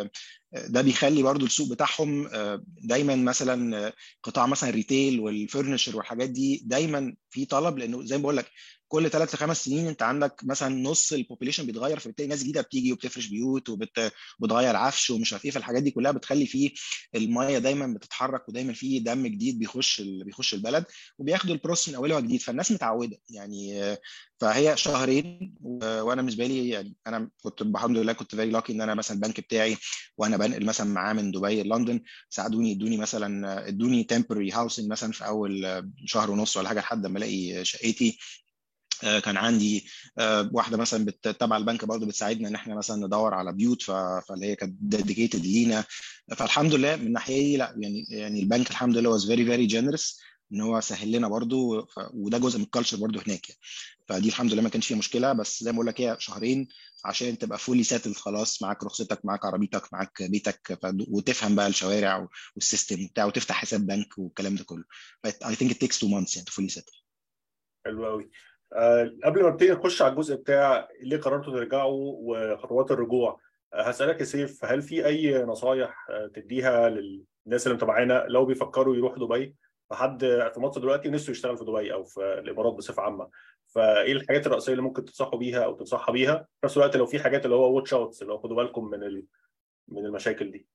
Speaker 2: ده بيخلي برضو السوق بتاعهم دايما مثلا قطاع مثلا الريتيل والفرنشر والحاجات دي دايما في طلب لانه زي ما بقول لك كل ثلاث لخمس سنين انت عندك مثلا نص البوبيليشن بيتغير فبالتالي ناس جديده بتيجي وبتفرش بيوت وبتغير عفش ومش عارف ايه فالحاجات دي كلها بتخلي فيه المايه دايما بتتحرك ودايما في دم جديد بيخش بيخش البلد وبياخدوا البروسس من اوله جديد فالناس متعوده يعني فهي شهرين وانا بالنسبه لي يعني انا كنت الحمد لله كنت فيري لاكي ان انا مثلا البنك بتاعي وانا بنقل مثلا معاه من دبي لندن ساعدوني ادوني مثلا ادوني تمبرري هاوسنج مثلا في اول شهر ونص ولا حاجه لحد ما الاقي شقتي كان عندي واحده مثلا تبع البنك برضه بتساعدنا ان احنا مثلا ندور على بيوت فاللي هي كانت ديديكيتد لينا فالحمد لله من الناحيه دي لا يعني يعني البنك الحمد لله واز فيري فيري جينرس ان هو سهل لنا برضه وده جزء من الكالتشر برضه هناك يعني فدي الحمد لله ما كانش فيها مشكله بس زي ما بقول لك هي شهرين عشان تبقى فولي ساتل خلاص معاك رخصتك معاك عربيتك معاك بيتك وتفهم بقى الشوارع والسيستم وبتاع وتفتح حساب بنك والكلام ده كله اي ثينك ات تيكس تو مانثس يعني فولي ساتل
Speaker 1: حلو قوي أه قبل ما نبتدي نخش على الجزء بتاع ليه قررتوا ترجعوا وخطوات الرجوع أه هسألك يا سيف هل في أي نصايح تديها للناس اللي متابعانا لو بيفكروا يروحوا دبي فحد في مصر دلوقتي نفسه يشتغل في دبي أو في الإمارات بصفة عامة فإيه الحاجات الرئيسية اللي ممكن تنصحوا بيها أو تنصحها بيها في نفس الوقت لو في حاجات اللي هو واتش أوتس اللي هو خدوا بالكم من ال... من المشاكل دي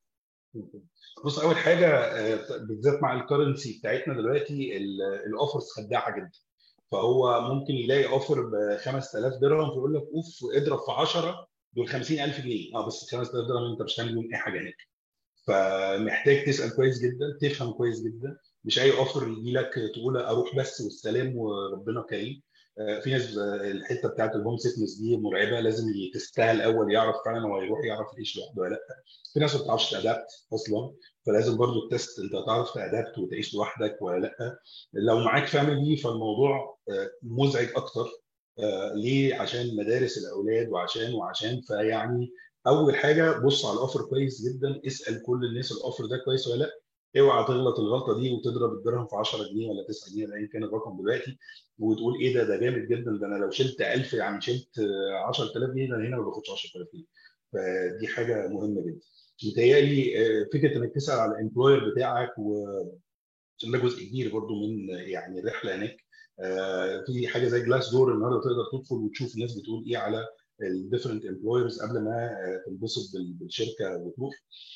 Speaker 3: بص اول حاجه بالذات مع الكرنسي بتاعتنا دلوقتي الاوفرز خداعه جدا فهو ممكن يلاقي اوفر ب 5000 درهم فيقول لك اوف اضرب في 10 دول 50000 جنيه اه بس 5000 درهم انت مش هتعمل بيهم اي حاجه هناك فمحتاج تسال كويس جدا تفهم كويس جدا مش اي اوفر يجي لك تقول اروح بس والسلام وربنا كريم في ناس الحته بتاعت الهوم سيكنس دي مرعبه لازم يتستاهل الاول يعرف فعلا هو يروح يعرف يعيش لوحده ولا لا في ناس ما بتعرفش تادابت اصلا فلازم برضو التست انت تعرف تادابت وتعيش لوحدك ولا لا لو معاك فاميلي فالموضوع مزعج اكتر ليه عشان مدارس الاولاد وعشان وعشان فيعني اول حاجه بص على الاوفر كويس جدا اسال كل الناس الاوفر ده كويس ولا لا اوعى تغلط الغلطه دي وتضرب الدرهم في 10 جنيه ولا 9 جنيه ايا كان الرقم دلوقتي وتقول ايه ده ده جامد جدا ده انا لو شلت 1000 يعني شلت 10000 جنيه ده انا هنا ما باخدش 10000 جنيه فدي حاجه مهمه جدا متهيألي فكره انك تسال على الامبلوير بتاعك و عشان ده جزء كبير برضو من يعني الرحله هناك في حاجه زي جلاس دور النهارده تقدر تدخل وتشوف الناس بتقول ايه على الديفرنت امبلويرز قبل ما تنبسط بالشركه وتروح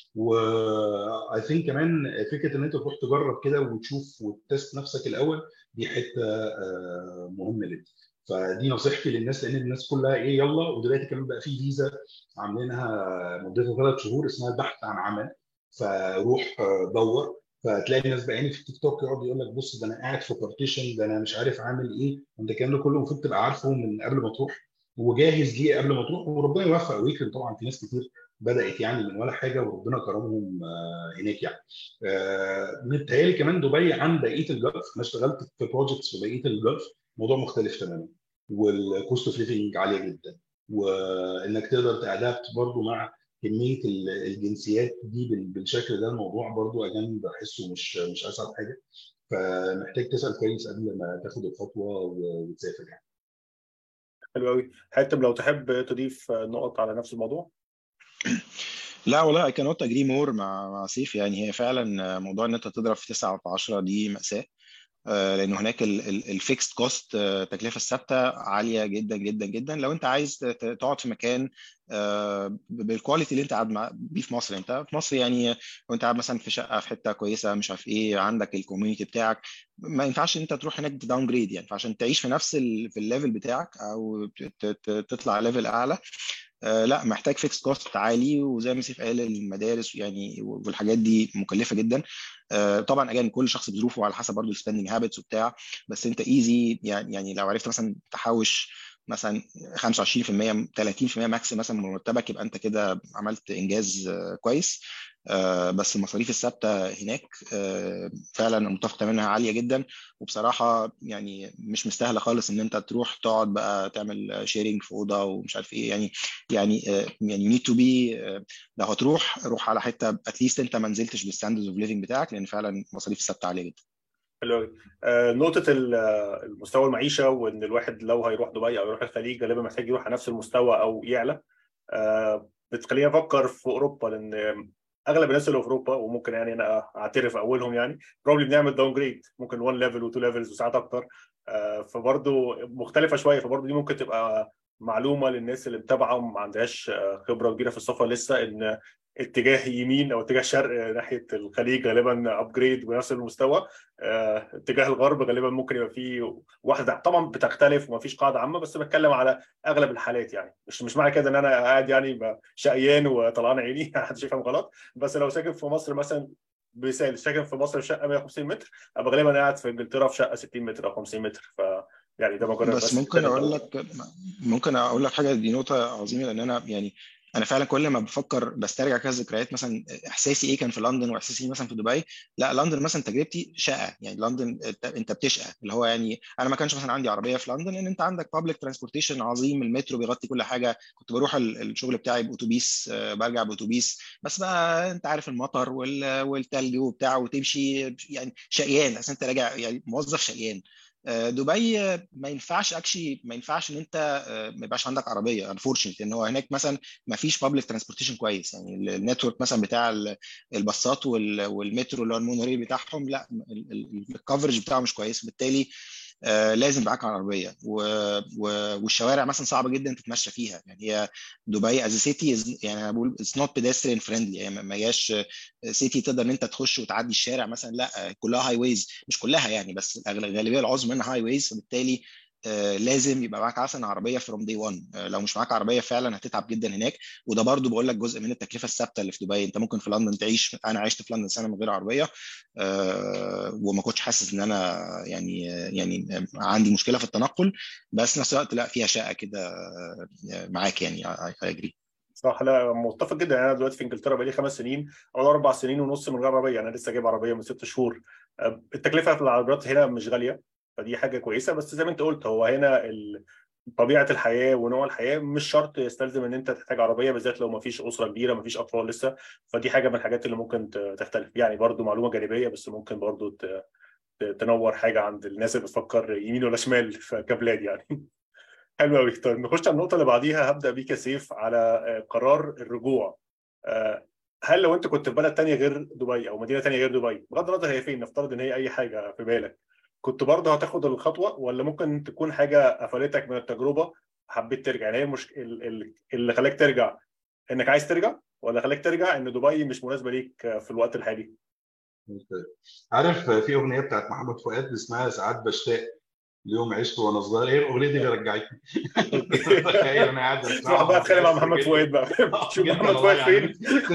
Speaker 3: واي ثينك كمان فكره ان انت تروح تجرب كده وتشوف وتست نفسك الاول دي حته مهمه جدا فدي نصيحتي للناس لان الناس كلها ايه يلا ودلوقتي كمان بقى في فيزا عاملينها مدتها ثلاث شهور اسمها البحث عن عمل فروح دور فتلاقي الناس بقى في التيك توك يقعد يقول لك بص ده انا قاعد في بارتيشن ده انا مش عارف عامل ايه انت الكلام ده كله المفروض تبقى عارفه من قبل ما تروح وجاهز ليه قبل ما تروح وربنا يوفق ويكرم طبعا في ناس كتير بدات يعني من ولا حاجه وربنا كرمهم هناك يعني. متهيألي كمان دبي عن بقيه الجلف انا اشتغلت في بروجكتس في بقيه الجلف موضوع مختلف تماما والكوست اوف ليفنج عاليه جدا وانك تقدر تادابت برضو مع كميه الجنسيات دي بالشكل ده الموضوع برضو اجانب بحسه مش مش اسهل حاجه فمحتاج تسال كويس قبل ما تاخد الخطوه وتسافر يعني.
Speaker 1: حلو قوي حاتم لو تحب تضيف نقط على نفس الموضوع
Speaker 2: لا والله اي كانوت اجري مور مع مع سيف يعني هي فعلا موضوع ان انت تضرب في 9 في 10 دي ماساه لان هناك الفيكست كوست التكلفه الثابته عاليه جدا جدا جدا لو انت عايز تقعد في مكان بالكواليتي اللي انت قاعد بيه في مصر انت في مصر يعني لو انت قاعد مثلا في شقه في حته كويسه مش عارف ايه عندك الكوميونتي بتاعك ما ينفعش انت تروح هناك داون جريد يعني فعشان تعيش في نفس ال في الليفل بتاعك او تطلع ليفل اعلى لا محتاج فيكس كوست عالي وزي ما سيف قال المدارس يعني والحاجات دي مكلفه جدا طبعا اجان كل شخص بظروفه على حسب برضه السبندنج هابتس وبتاع بس انت ايزي يعني يعني لو عرفت مثلا تحوش مثلا 25% 30% ماكس مثلا من مرتبك يبقى انت كده عملت انجاز كويس بس المصاريف الثابته هناك فعلا متفق تماما عاليه جدا وبصراحه يعني مش مستاهله خالص ان انت تروح تقعد بقى تعمل شيرنج في اوضه ومش عارف ايه يعني يعني يعني نيد تو بي لو هتروح روح على حته اتليست انت ما نزلتش بالستاندرز اوف ليفنج بتاعك لان فعلا المصاريف الثابته عاليه جدا.
Speaker 1: حلو آه نقطة المستوى المعيشة وإن الواحد لو هيروح دبي أو يروح الخليج غالبا محتاج يروح على نفس المستوى أو يعلى آه بتخليني أفكر في أوروبا لأن اغلب الناس اللي في اوروبا وممكن يعني انا اعترف اولهم يعني بروبلي بنعمل داون جريد ممكن 1 ليفل و2 ليفلز وساعات اكتر فبرضه مختلفه شويه فبرضه دي ممكن تبقى معلومه للناس اللي متابعه وما عندهاش خبره كبيره في السفر لسه ان اتجاه يمين او اتجاه شرق ناحيه الخليج غالبا ابجريد بنفس المستوى اتجاه الغرب غالبا ممكن يبقى فيه واحده طبعا بتختلف وما فيش قاعده عامه بس بتكلم على اغلب الحالات يعني مش مش معنى كده ان انا قاعد يعني شقيان وطلعان عيني محدش يفهم غلط بس لو ساكن في مصر مثلا مثال ساكن في مصر في شقه 150 متر ابقى غالبا قاعد في انجلترا في شقه 60 متر او 50 متر ف يعني ده مجرد
Speaker 2: بس, بس ممكن اقول لك ممكن اقول لك حاجه دي نقطه عظيمه لان انا يعني انا فعلا كل ما بفكر بسترجع كذا ذكريات مثلا احساسي ايه كان في لندن واحساسي مثلا في دبي لا لندن مثلا تجربتي شقه يعني لندن انت بتشقى اللي هو يعني انا ما كانش مثلا عندي عربيه في لندن ان انت عندك بابليك ترانسبورتيشن عظيم المترو بيغطي كل حاجه كنت بروح الشغل بتاعي باوتوبيس برجع باوتوبيس بس بقى انت عارف المطر والثلج وبتاع وتمشي يعني شقيان اصل انت راجع يعني موظف شقيان دبي ما ينفعش اكشلي ما ينفعش ان انت ما يبقاش عندك عربيه انفورشنت ان هو هناك مثلا ما فيش بابليك ترانسبورتيشن كويس يعني النتورك مثلا بتاع الباصات والمترو اللي هو المونوريل بتاعهم لا الكفرج بتاعه مش كويس وبالتالي آه لازم معاك عربيه و... و... والشوارع مثلا صعبه جدا تتمشى فيها يعني هي دبي از سيتي يعني انا بقول اتس نوت بيدستريان فريندلي يعني ما هياش سيتي تقدر ان انت تخش وتعدي الشارع مثلا لا كلها هاي ويز مش كلها يعني بس الغالبيه العظمى منها هاي ويز فبالتالي آه لازم يبقى معاك مثلا عربيه فروم دي 1 آه لو مش معاك عربيه فعلا هتتعب جدا هناك وده برضو بقول لك جزء من التكلفه الثابته اللي في دبي انت ممكن في لندن تعيش انا عشت في لندن سنه من غير عربيه آه وما كنتش حاسس ان انا يعني يعني عندي مشكله في التنقل بس نفس الوقت لا فيها شقه كده معاك يعني اجري
Speaker 1: صح لا متفق جدا انا دلوقتي في انجلترا بقالي خمس سنين او اربع سنين ونص من غير عربيه انا لسه جايب عربيه من ست شهور التكلفه في العربيات هنا مش غاليه فدي حاجه كويسه بس زي ما انت قلت هو هنا طبيعه الحياه ونوع الحياه مش شرط يستلزم ان انت تحتاج عربيه بالذات لو ما فيش اسره كبيره ما فيش اطفال لسه فدي حاجه من الحاجات اللي ممكن تختلف يعني برضو معلومه جانبيه بس ممكن برضو تنور حاجه عند الناس اللي بتفكر يمين ولا شمال كبلاد يعني حلو قوي طيب نخش على النقطه اللي بعديها هبدا بيك يا سيف على قرار الرجوع هل لو انت كنت في بلد تانية غير دبي او مدينه تانية غير دبي بغض النظر هي فين نفترض ان هي اي حاجه في بالك كنت برضه هتاخد الخطوه ولا ممكن تكون حاجه قفلتك من التجربه حبيت ترجع يعني هي مش اللي خلاك ترجع انك عايز ترجع ولا خلاك ترجع ان دبي مش مناسبه ليك في الوقت الحالي
Speaker 3: عارف في اغنيه بتاعت محمد فؤاد اسمها ساعات بشتاق اليوم عشت وانا صغير ايه الاغنيه دي اللي رجعتني تخيل انا قاعد
Speaker 1: اسمع بقى اتخانق مع محمد فؤاد بقى شوف محمد فؤاد فين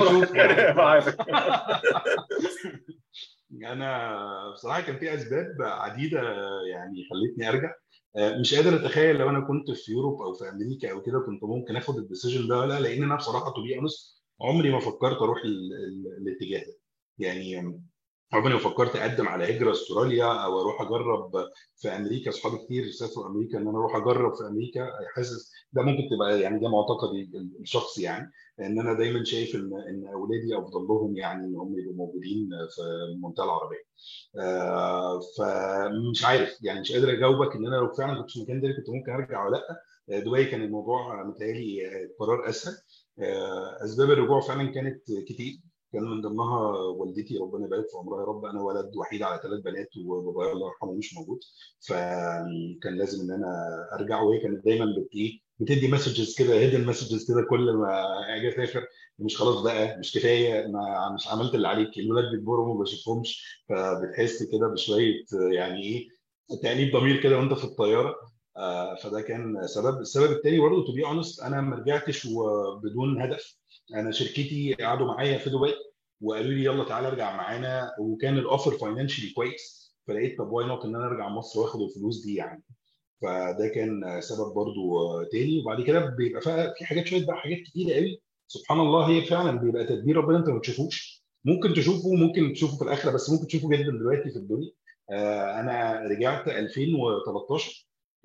Speaker 3: انا بصراحه كان في اسباب عديده يعني خلتني ارجع مش قادر اتخيل لو انا كنت في يوروب او في امريكا او كده كنت ممكن اخد الديسيجن ده ولا لان انا بصراحه تو بي عمري ما فكرت اروح الاتجاه ده يعني عمري ما فكرت اقدم على هجره استراليا او اروح اجرب في امريكا اصحابي كتير سافروا امريكا ان انا اروح اجرب في امريكا حاسس ده ممكن تبقى يعني ده معتقدي الشخصي يعني لان انا دايما شايف ان ان اولادي افضل لهم يعني ان هم يبقوا موجودين في المنطقه العربيه. آه فمش عارف يعني مش قادر اجاوبك ان انا لو فعلا كنت في المكان ده كنت ممكن ارجع ولا لا دبي كان الموضوع متهيألي قرار اسهل آه اسباب الرجوع فعلا كانت كتير كان من ضمنها والدتي ربنا يبارك في عمرها يا رب انا ولد وحيد على ثلاث بنات وبابايا الله يرحمه مش موجود فكان لازم ان انا ارجع وهي كانت دايما بت ايه بتدي مسجز كده هيدن مسجز كده كل ما اجي اسافر مش خلاص بقى مش كفايه ما مش عملت اللي عليك الولاد بيكبروا وما بشوفهمش فبتحس كده بشويه يعني ايه تأنيب ضمير كده وانت في الطياره فده كان سبب السبب الثاني برضه تو بي اونست انا ما رجعتش بدون هدف انا شركتي قعدوا معايا في دبي وقالوا لي يلا تعالى ارجع معانا وكان الاوفر فاينانشلي كويس فلقيت طب واي نوت ان انا ارجع مصر واخد الفلوس دي يعني فده كان سبب برضو تاني وبعد كده بيبقى في حاجات شويه بقى حاجات كتيره قوي سبحان الله هي فعلا بيبقى تدبير ربنا انت ما بتشوفوش ممكن تشوفه ممكن تشوفه في الاخره بس ممكن تشوفه جدا دلوقتي في الدنيا انا رجعت 2013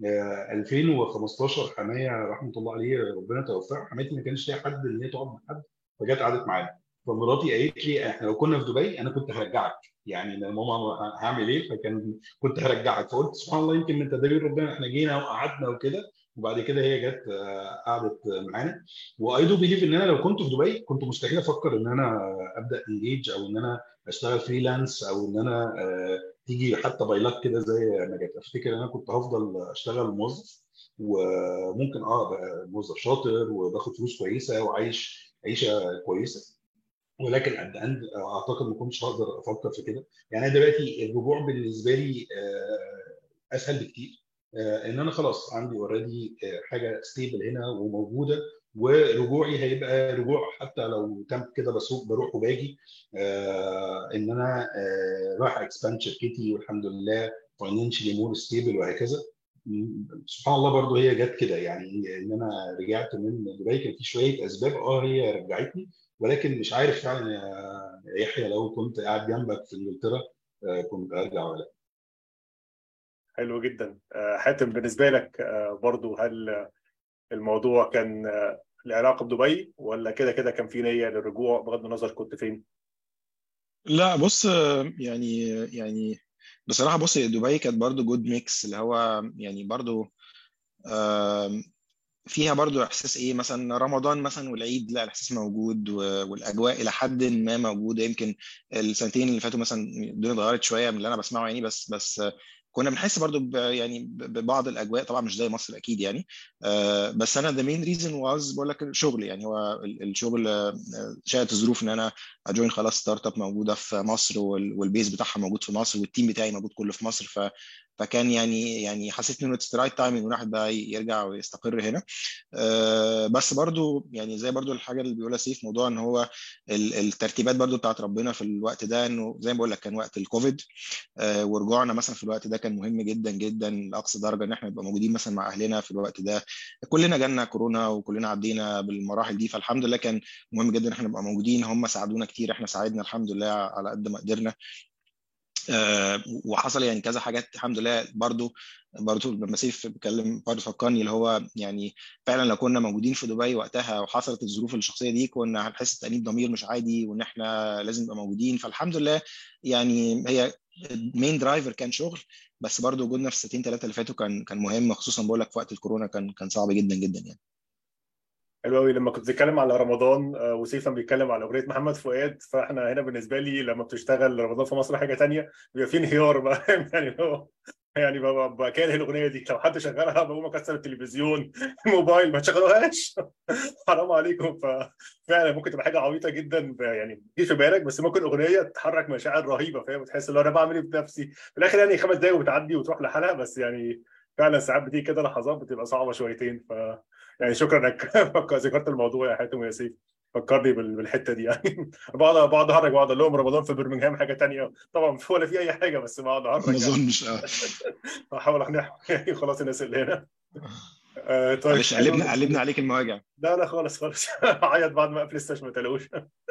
Speaker 3: 2015 حمايه رحمه الله عليه ربنا توفاها حماتي ما كانش ليها حد ان هي تقعد مع حد فجت قعدت معايا فمراتي قالت لي احنا لو كنا في دبي انا كنت هرجعك يعني ماما هعمل ايه فكان كنت هرجعك فقلت سبحان الله يمكن من تدابير ربنا احنا جينا وقعدنا وكده وبعد كده هي جت قعدت معانا واي دو بيليف ان انا لو كنت في دبي كنت مستحيل افكر ان انا ابدا انجيج او ان انا اشتغل فريلانس او ان انا تيجي حتى بايلات كده زي ما جت افتكر ان انا كنت هفضل اشتغل موظف وممكن اه موظف شاطر وباخد فلوس كويسه وعايش عيشه كويسه ولكن قد اند اعتقد ما كنتش هقدر افكر في كده يعني انا دلوقتي الرجوع بالنسبه لي اسهل بكتير ان انا خلاص عندي اوريدي حاجه ستيبل هنا وموجوده ورجوعي هيبقى رجوع حتى لو تم كده بسوق بروح وباجي ان انا رايح اكسباند شركتي والحمد لله فاينانشلي مور ستيبل وهكذا سبحان الله برضو هي جت كده يعني ان انا رجعت من دبي كان في شويه اسباب اه هي رجعتني ولكن مش عارف فعلا يا يحيى لو كنت قاعد جنبك في انجلترا كنت ارجع ولا لا
Speaker 1: حلو جدا حاتم بالنسبه لك برضو هل الموضوع كان له علاقه بدبي ولا كده كده كان في نيه للرجوع بغض النظر كنت فين؟
Speaker 2: لا بص يعني يعني بصراحه بص دبي كانت برضو جود ميكس اللي هو يعني برضو فيها برضو احساس ايه مثلا رمضان مثلا والعيد لا الاحساس موجود والاجواء الى حد ما موجوده يمكن السنتين اللي فاتوا مثلا الدنيا اتغيرت شويه من اللي انا بسمعه يعني بس بس كنا بنحس برضو ب يعني ببعض الاجواء طبعا مش زي مصر اكيد يعني آه بس انا ذا مين ريزن واز بقول لك الشغل يعني هو الشغل شاءت الظروف ان انا اجوين خلاص ستارت اب موجوده في مصر والبيز بتاعها موجود في مصر والتيم بتاعي موجود كله في مصر ف فكان يعني يعني حسيت انه اتس رايت تايم ان الواحد بقى يرجع ويستقر هنا أه بس برضو يعني زي برضو الحاجه اللي بيقولها سيف موضوع ان هو الترتيبات برضو بتاعت ربنا في الوقت ده انه زي ما بقول لك كان وقت الكوفيد أه ورجوعنا مثلا في الوقت ده كان مهم جدا جدا لاقصى درجه ان احنا نبقى موجودين مثلا مع اهلنا في الوقت ده كلنا جالنا كورونا وكلنا عدينا بالمراحل دي فالحمد لله كان مهم جدا ان احنا نبقى موجودين هم ساعدونا كتير احنا ساعدنا الحمد لله على قد ما قدرنا أه وحصل يعني كذا حاجات الحمد لله برضو برضو لما سيف بيتكلم برضو فكرني اللي هو يعني فعلا لو كنا موجودين في دبي وقتها وحصلت الظروف الشخصيه دي كنا هنحس تانيب ضمير مش عادي وان احنا لازم نبقى موجودين فالحمد لله يعني هي المين درايفر كان شغل بس برضو وجودنا في السنتين ثلاثه اللي فاتوا كان كان مهم خصوصا بقول لك في وقت الكورونا كان كان صعب جدا جدا يعني
Speaker 1: حلو قوي لما كنت بتتكلم على رمضان وسيف بيتكلم على اغنيه محمد فؤاد فاحنا هنا بالنسبه لي لما بتشتغل رمضان في مصر حاجه تانية بيبقى في انهيار بقى يعني هو يعني ببقى كاره الاغنيه دي لو حد شغلها بقوم اكسر التلفزيون الموبايل ما تشغلوهاش حرام عليكم ففعلا ممكن تبقى حاجه عبيطه جدا يعني تجي في بالك بس ممكن اغنيه تحرك مشاعر رهيبه فاهم بتحس ان انا بعمل ايه بنفسي في الاخر يعني خمس دقايق وبتعدي وتروح لحالها بس يعني فعلا ساعات بتيجي كده لحظات بتبقى صعبه شويتين ف يعني شكرا انك ذكرت الموضوع يا حاتم ويا سيف فكرني بالحته دي يعني بقعد بقعد اهرج واقعد اقول لهم رمضان في برمنجهام حاجه ثانيه طبعا ولا في اي حاجه بس بقعد اهرج
Speaker 2: ما اظنش
Speaker 1: احاول اقنعهم يعني خلاص الناس اللي هنا
Speaker 2: آه طيب معلش قلبنا قلبنا عليك المواجع
Speaker 1: لا لا خالص خالص عيط بعد ما اقفل السيشن ما تلاقوش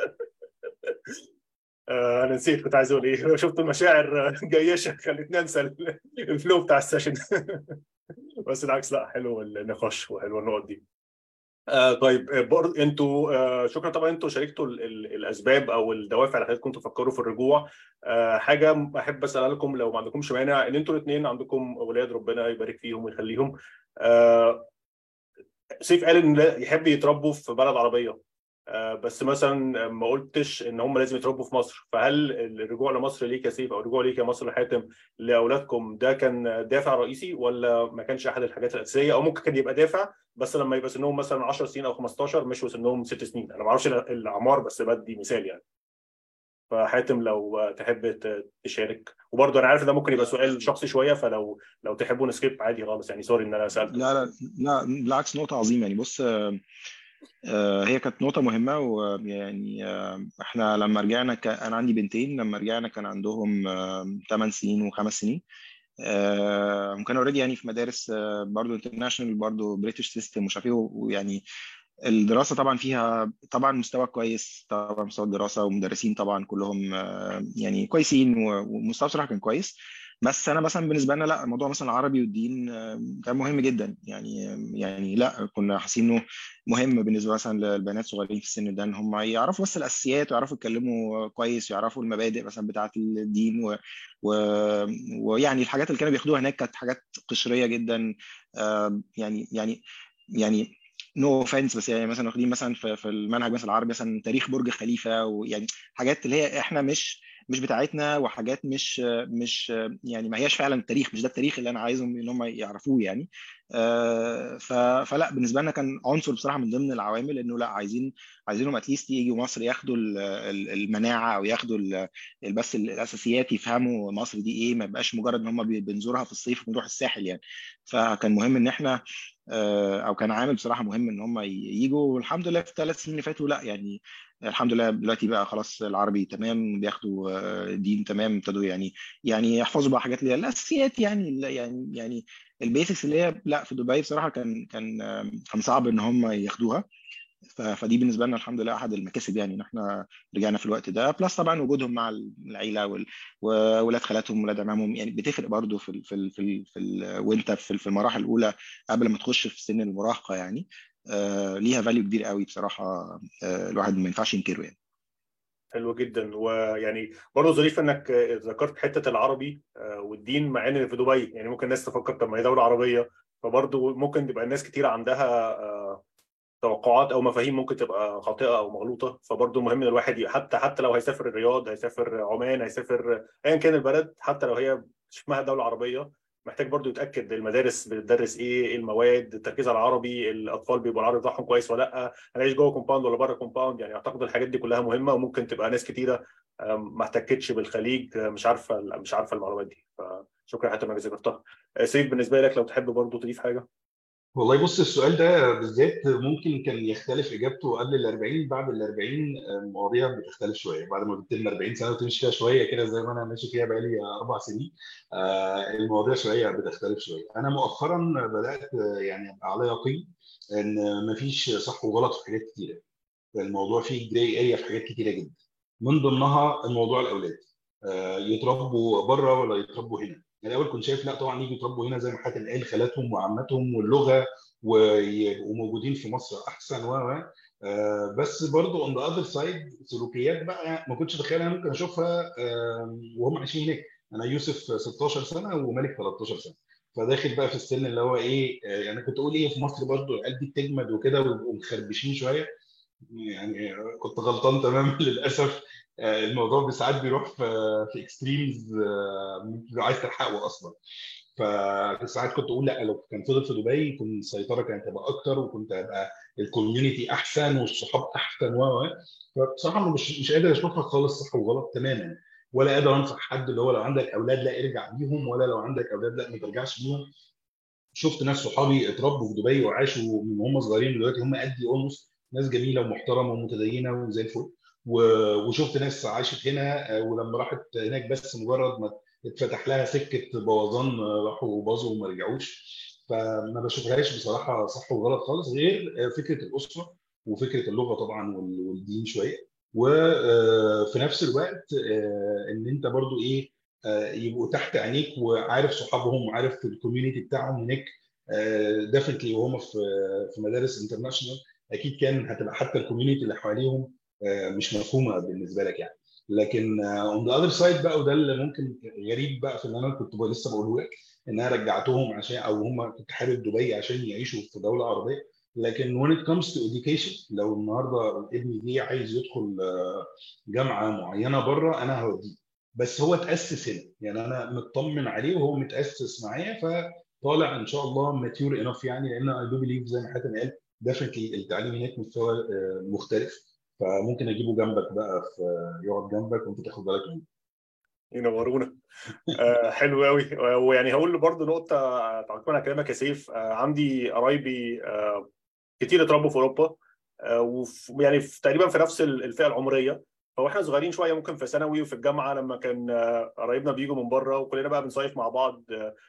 Speaker 1: آه انا نسيت كنت عايز اقول ايه شفت المشاعر جيشه خلتني انسى الفلو بتاع السيشن بس العكس لا حلو النقاش وحلوه النقط دي آه طيب برضه انتوا آه شكرا طبعا انتوا شاركتوا ال ال الاسباب او الدوافع اللي خلتكم تفكروا في الرجوع آه حاجه احب اسالها لكم لو ما عندكمش مانع ان انتوا الاثنين عندكم اولاد ربنا يبارك فيهم ويخليهم آه سيف قال ان يحب يتربوا في بلد عربيه آه بس مثلا ما قلتش ان هم لازم يتربوا في مصر فهل الرجوع لمصر ليك يا سيف او الرجوع ليك يا مصر حاتم لاولادكم ده كان دافع رئيسي ولا ما كانش احد الحاجات الاساسيه او ممكن كان يبقى دافع بس لما يبقى سنهم مثلا 10 سنين او 15 مش سنهم 6 سنين انا ما اعرفش الاعمار بس بدي مثال يعني فحاتم لو تحب تشارك وبرضه انا عارف ان ده ممكن يبقى سؤال شخصي شويه فلو لو تحبوا نسكيب عادي خالص يعني سوري ان انا سالت
Speaker 2: لا لا لا بالعكس نقطة عظيمة يعني بص هي كانت نقطة مهمة ويعني احنا لما رجعنا ك... انا عندي بنتين لما رجعنا كان عندهم 8 سنين وخمس سنين وكانوا اوريدي يعني في مدارس برضه انترناشونال برضه بريتش سيستم ومش عارف ايه ويعني الدراسة طبعا فيها طبعا مستوى كويس طبعا مستوى الدراسة ومدرسين طبعا كلهم يعني كويسين ومستوى بصراحة كان كويس بس انا مثلا بالنسبه لنا لا الموضوع مثلا العربي والدين كان مهم جدا يعني يعني لا كنا حاسين انه مهم بالنسبه مثلا للبنات الصغيرين في السن ده ان هم يعرفوا بس الاساسيات ويعرفوا يتكلموا كويس ويعرفوا المبادئ مثلا بتاعه الدين و... و... ويعني الحاجات اللي كانوا بياخدوها هناك كانت حاجات قشريه جدا يعني يعني يعني نو no اوفنس بس يعني مثلا واخدين مثلا في, في المنهج مثلا العربي مثلا تاريخ برج خليفه ويعني حاجات اللي هي احنا مش مش بتاعتنا وحاجات مش مش يعني ما هياش فعلا التاريخ مش ده التاريخ اللي انا عايزهم ان هم يعرفوه يعني فلا بالنسبه لنا كان عنصر بصراحه من ضمن العوامل انه لا عايزين عايزينهم اتليست يجوا مصر ياخدوا المناعه او ياخدوا بس الاساسيات يفهموا مصر دي ايه ما يبقاش مجرد ان هم بنزورها في الصيف ونروح الساحل يعني فكان مهم ان احنا او كان عامل بصراحه مهم ان هم يجوا والحمد لله في الثلاث سنين اللي فاتوا لا يعني الحمد لله دلوقتي بقى خلاص العربي تمام بياخدوا دين تمام ابتدوا يعني يعني يحفظوا بقى حاجات اللي هي الاساسيات يعني يعني يعني البيسكس اللي هي لا في دبي بصراحه كان كان كان صعب ان هم ياخدوها فدي بالنسبه لنا الحمد لله احد المكاسب يعني ان احنا رجعنا في الوقت ده بلس طبعا وجودهم مع العيله وولاد خالاتهم وولاد عمامهم يعني بتفرق برضه في ال في ال في, ال في ال وانت في, في المراحل الاولى قبل ما تخش في سن المراهقه يعني آه ليها فاليو كبير قوي بصراحه آه الواحد ما ينفعش ينكره يعني
Speaker 1: حلو جدا ويعني برضه ظريف انك ذكرت حته العربي والدين مع ان في دبي يعني ممكن الناس تفكر طب ما هي دوله عربيه فبرضه ممكن تبقى الناس كتير عندها توقعات او مفاهيم ممكن تبقى خاطئه او مغلوطه فبرضه مهم ان الواحد حتى حتى لو هيسافر الرياض هيسافر عمان هيسافر ايا كان البلد حتى لو هي اسمها دوله عربيه محتاج برضو يتاكد المدارس بتدرس ايه ايه المواد التركيز على العربي الاطفال بيبقوا العربي بتاعهم كويس ولا لا هنعيش جوه كومباوند ولا بره كومباوند يعني اعتقد الحاجات دي كلها مهمه وممكن تبقى ناس كتيره ما احتكتش بالخليج مش عارفه مش عارفه المعلومات دي فشكرا حتى انك ذكرتها سيف بالنسبه لك لو تحب برضو تضيف حاجه
Speaker 3: والله بص السؤال ده بالذات ممكن كان يختلف اجابته قبل ال 40 بعد ال 40 المواضيع بتختلف شويه بعد ما بتتم 40 سنه وتمشي فيها شويه كده زي ما انا ماشي فيها بقالي اربع سنين المواضيع شويه بتختلف شويه انا مؤخرا بدات يعني ابقى على يقين ان مفيش صح وغلط في حاجات كتيره الموضوع فيه جراي اريا في حاجات كتيره جدا من ضمنها الموضوع الاولاد يتربوا بره ولا يتربوا هنا يعني الاول كنت شايف لا طبعا يجوا يتربوا هنا زي ما حاتم قال خالاتهم وعماتهم واللغه ويبقوا موجودين في مصر احسن و بس برضه اون ذا اذر سايد سلوكيات بقى ما كنتش اتخيل انا ممكن اشوفها وهم عايشين هناك انا يوسف 16 سنه ومالك 13 سنه فداخل بقى في السن اللي هو ايه يعني كنت اقول ايه في مصر برضه العيال دي بتجمد وكده ويبقوا مخربشين شويه يعني كنت غلطان تماما للاسف الموضوع ساعات بيروح في في اكستريمز عايز تلحقه اصلا فساعات كنت اقول لا لو كان فضل في دبي كنت السيطره كانت هتبقى اكتر وكنت هبقى الكوميونتي احسن والصحاب احسن و فبصراحه مش مش قادر اشوفها خالص صح وغلط تماما ولا قادر انصح حد اللي هو لو عندك اولاد لا ارجع بيهم ولا لو عندك اولاد لا ما ترجعش بيهم شفت ناس صحابي اتربوا في دبي وعاشوا من هم صغيرين دلوقتي هم قدي اولموست ناس جميله ومحترمه ومتدينه وزي الفل وشفت ناس عاشت هنا ولما راحت هناك بس مجرد ما اتفتح لها سكه بوظان راحوا وباظوا وما رجعوش فما بشوفهاش بصراحه صح وغلط خالص غير فكره الاسره وفكره اللغه طبعا والدين شويه وفي نفس الوقت ان انت برضو ايه يبقوا تحت عينيك وعارف صحابهم وعارف الكوميونتي بتاعهم هناك ديفنتلي وهم في في مدارس انترناشونال اكيد كان هتبقى حتى الكوميونتي اللي حواليهم مش مفهومه بالنسبه لك يعني لكن اون ذا اذر سايد بقى وده اللي ممكن غريب بقى في اللي انا كنت لسه بقوله لك ان انا رجعتهم عشان او هم كنت حابب دبي عشان يعيشوا في دوله عربيه لكن when it comes to education لو النهارده ابني جه عايز يدخل جامعه معينه بره انا هوديه بس هو اتاسس هنا يعني انا مطمن عليه وهو متاسس معايا فطالع ان شاء الله ماتيور انف يعني لان اي دو بليف زي ما حاتم قال ديفنتلي التعليم هناك مستوى مختلف فممكن اجيبه جنبك بقى في يقعد جنبك وانت تاخد بالك منه
Speaker 1: ينورونا آه حلو قوي ويعني هقول برضه نقطه تعقيبا على كلامك يا سيف آه عندي قرايبي آه كتير اتربوا في اوروبا آه وفي يعني في تقريبا في نفس الفئه العمريه فهو احنا صغيرين شويه ممكن في ثانوي وفي الجامعه لما كان قرايبنا بيجوا من بره وكلنا بقى بنصيف مع بعض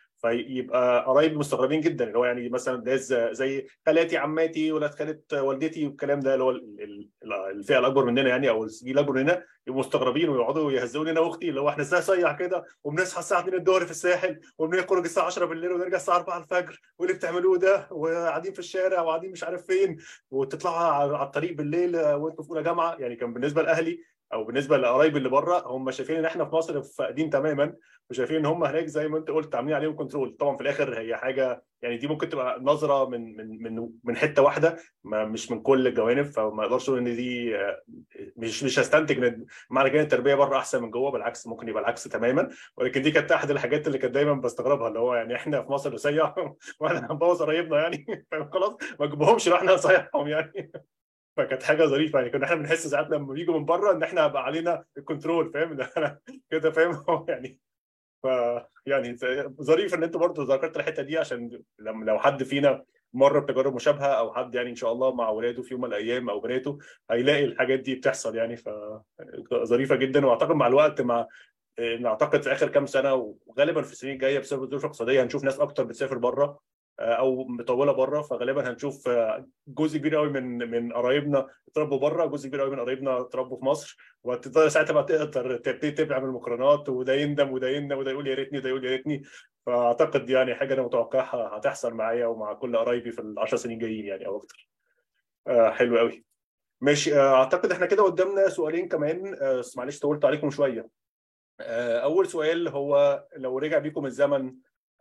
Speaker 1: فيبقى قرايب مستغربين جدا اللي هو يعني مثلا ناس زي خالاتي عماتي ولاد خاله والدتي والكلام ده اللي هو الفئه الاكبر مننا يعني او الجيل الاكبر مننا يبقوا مستغربين ويقعدوا يهزوني انا واختي اللي هو احنا ازاي صيع كده وبنصحى الساعه 2 الظهر في الساحل وبنخرج الساعه 10 بالليل ونرجع الساعه 4 الفجر واللي بتعملوه ده وقاعدين في الشارع وقاعدين مش عارف فين وتطلعوا على الطريق بالليل وانتوا في اولى جامعه يعني كان بالنسبه لاهلي او بالنسبه لقرايبي اللي بره هم شايفين ان احنا في مصر فاقدين تماما وشايفين ان هم هناك زي ما انت قلت عاملين عليهم كنترول طبعا في الاخر هي حاجه يعني دي ممكن تبقى نظره من من من من حته واحده ما مش من كل الجوانب فما اقدرش اقول ان دي مش مش هستنتج ان معنى كده التربيه بره احسن من جوه بالعكس ممكن يبقى العكس تماما ولكن دي كانت احد الحاجات اللي كانت دايما بستغربها اللي هو يعني احنا في مصر نسيع واحنا هنبوظ قرايبنا يعني خلاص ما نجيبهمش لو احنا نسيحهم يعني فكانت حاجه ظريفه يعني كنا احنا بنحس ساعات لما بيجوا من بره ان احنا بقى علينا الكنترول فاهم كده فاهم يعني ف يعني ظريف ان انت برضه ذكرت الحته دي عشان لما لو حد فينا مر بتجارب مشابهه او حد يعني ان شاء الله مع اولاده في يوم من الايام او بناته هيلاقي الحاجات دي بتحصل يعني فظريفه جدا واعتقد مع الوقت مع نعتقد في اخر كام سنه وغالبا في السنين الجايه بسبب الظروف الاقتصاديه هنشوف ناس اكتر بتسافر بره او مطوله بره فغالبا هنشوف جزء كبير قوي من من قرايبنا اتربوا بره جزء كبير قوي من قرايبنا اتربوا في مصر وهتقدر ساعتها بقى تقدر تبتدي تعمل مقارنات وده يندم وده يندم وده يقول يا ريتني وده يقول يا ريتني فاعتقد يعني حاجه انا متوقعها هتحصل معايا ومع كل قرايبي في ال 10 سنين جايين يعني او اكتر. آه حلو قوي. ماشي آه اعتقد احنا كده قدامنا سؤالين كمان آه معلش طولت عليكم شويه. آه اول سؤال هو لو رجع بيكم الزمن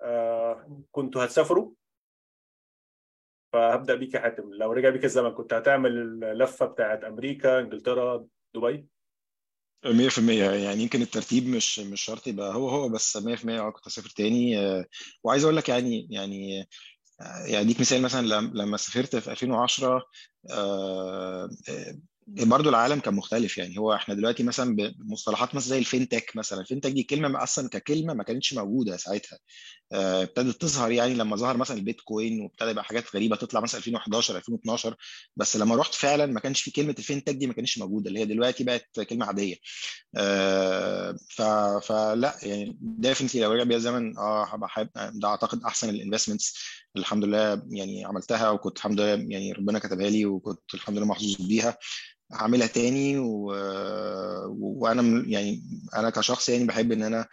Speaker 1: آه كنتوا هتسافروا فهبدا بيك يا حاتم لو رجع بيك الزمن كنت هتعمل اللفه بتاعت امريكا انجلترا دبي
Speaker 2: 100% يعني يمكن الترتيب مش مش شرط يبقى هو هو بس 100% اه كنت اسافر تاني وعايز اقول لك يعني يعني يعني اديك مثال مثلا لما سافرت في 2010 برضو العالم كان مختلف يعني هو احنا دلوقتي مثلا بمصطلحات مثلا زي الفينتك مثلا الفينتك دي كلمه اصلا ككلمه ما كانتش موجوده ساعتها ابتدت تظهر يعني لما ظهر مثلا البيتكوين وابتدى يبقى حاجات غريبه تطلع مثلا 2011 2012 بس لما رحت فعلا ما كانش في كلمه الفينتك دي ما كانتش موجوده اللي هي دلوقتي بقت كلمه عاديه ف فلا يعني ديفنتلي لو رجع بيا الزمن اه هبقى حابب ده اعتقد احسن الانفستمنتس الحمد لله يعني عملتها وكنت الحمد لله يعني ربنا كتبها لي وكنت الحمد لله محظوظ بيها هعملها تاني و... وانا يعني انا كشخص يعني بحب ان انا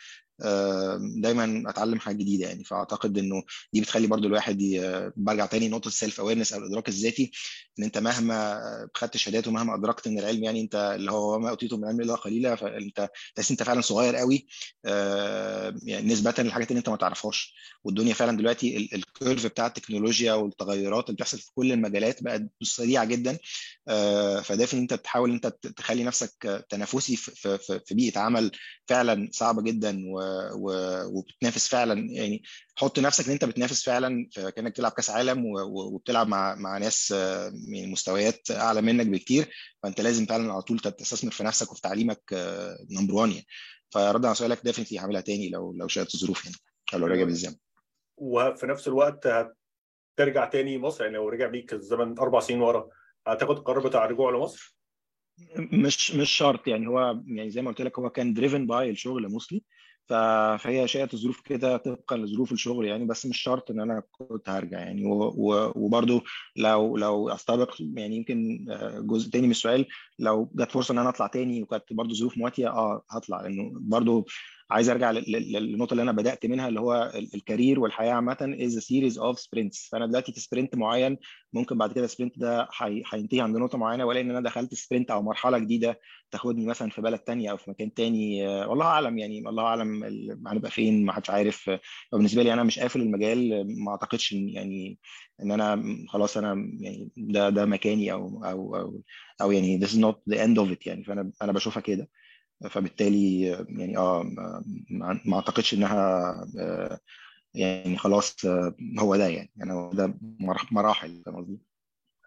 Speaker 2: دايما اتعلم حاجه جديده يعني فاعتقد انه دي بتخلي برضو الواحد ي... برجع تاني نقطه السيلف اويرنس او الادراك الذاتي ان انت مهما خدت شهادات ومهما ادركت من العلم يعني انت اللي هو ما اوتيته من العلم الا قليلا فانت تحس انت فعلا صغير قوي يعني نسبه للحاجات اللي انت ما تعرفهاش والدنيا فعلا دلوقتي الكيرف بتاع التكنولوجيا والتغيرات اللي بتحصل في كل المجالات بقت سريعه جدا فده ان انت تحاول انت تخلي نفسك تنافسي في, في, في بيئه عمل فعلا صعبه جدا و وبتنافس فعلا يعني حط نفسك ان انت بتنافس فعلا كانك تلعب كاس عالم وبتلعب مع مع ناس يعني مستويات اعلى منك بكتير فانت لازم فعلا على طول تستثمر في نفسك وفي تعليمك نمبر 1 يعني فرد على سؤالك ديفنتلي هعملها تاني لو لو شاءت الظروف يعني او لو رجع بالزمن
Speaker 1: وفي نفس الوقت هترجع تاني مصر يعني لو رجع بيك الزمن اربع سنين ورا هتاخد القرار بتاع الرجوع لمصر؟
Speaker 2: مش مش شرط يعني هو يعني زي ما قلت لك هو كان دريفن باي الشغل موستلي فهي شاءت الظروف كده طبقا لظروف الشغل يعني بس مش شرط ان انا كنت هرجع يعني وبرده لو لو استبق يعني يمكن جزء تاني من السؤال لو جت فرصه ان انا اطلع تاني وكانت برده ظروف مواتيه اه هطلع لانه برده عايز ارجع للنقطه اللي انا بدات منها اللي هو الكارير والحياه عامه از سيريز اوف سبرنتس فانا دلوقتي في سبرنت معين ممكن بعد كده السبرنت ده هينتهي عند نقطه معينه ولا ان انا دخلت سبرنت او مرحله جديده تاخدني مثلا في بلد تانية او في مكان تاني والله اعلم يعني الله اعلم هنبقى فين ما حدش عارف بالنسبه لي انا مش قافل المجال ما اعتقدش ان يعني ان انا خلاص انا يعني ده ده مكاني او او او, أو يعني this is not the end of it يعني فانا انا بشوفها كده فبالتالي يعني اه ما اعتقدش انها يعني خلاص هو ده يعني انا ده مراحل فاهم قصدي؟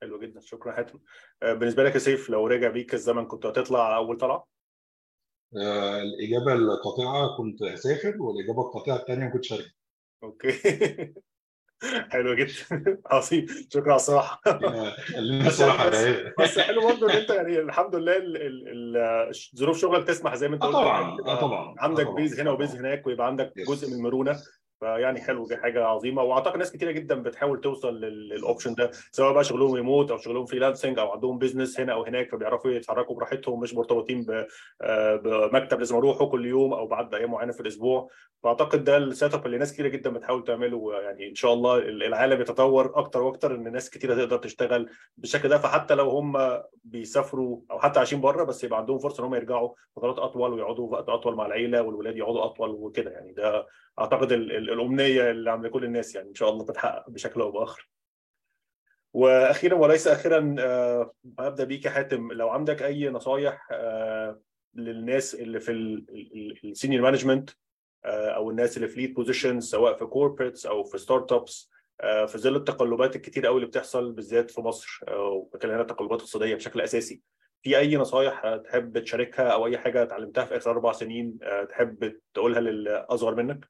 Speaker 1: حلو جدا شكرا حاتم بالنسبه لك يا سيف لو رجع بيك الزمن كنت هتطلع اول طلعه؟
Speaker 3: آه الاجابه القاطعه كنت هسافر والاجابه القاطعه الثانيه ما كنتش هرجع
Speaker 1: اوكي حلو جدا عظيم شكرا على الصراحه
Speaker 3: خلينا الصراحه
Speaker 1: بس حلو برضه ان انت يعني الحمد لله ظروف شغلك تسمح زي ما انت
Speaker 3: اه
Speaker 1: قلت
Speaker 3: طبعا اه طبعا
Speaker 1: عندك
Speaker 3: طبعا.
Speaker 1: بيز هنا وبيز هناك ويبقى عندك جزء من المرونه فيعني حلو دي حاجه عظيمه واعتقد ناس كتيره جدا بتحاول توصل للاوبشن ده سواء بقى شغلهم ريموت او شغلهم فريلانسنج او عندهم بيزنس هنا او هناك فبيعرفوا يتحركوا براحتهم مش مرتبطين بمكتب لازم اروحه كل يوم او بعد ايام معينه في الاسبوع فاعتقد ده السيت اب اللي ناس كتيره جدا بتحاول تعمله يعني ان شاء الله العالم يتطور اكتر واكتر ان ناس كتيره تقدر تشتغل بالشكل ده فحتى لو هم بيسافروا او حتى عايشين بره بس يبقى عندهم فرصه ان هم يرجعوا فترات اطول ويقعدوا وقت اطول مع العيله والولاد يقعدوا اطول وكده يعني ده اعتقد الامنيه اللي عند كل الناس يعني ان شاء الله تتحقق بشكل او باخر. واخيرا وليس اخيرا أه هبدا بيك يا حاتم لو عندك اي نصايح أه للناس اللي في السينيور مانجمنت أه او الناس اللي في ليد بوزيشن سواء في كوربريتس او في ستارت ابس في ظل التقلبات الكتير قوي اللي بتحصل بالذات في مصر وبتكلم هنا التقلبات الاقتصاديه بشكل اساسي في اي نصايح تحب تشاركها او اي حاجه اتعلمتها في اخر اربع سنين تحب تقولها للاصغر منك؟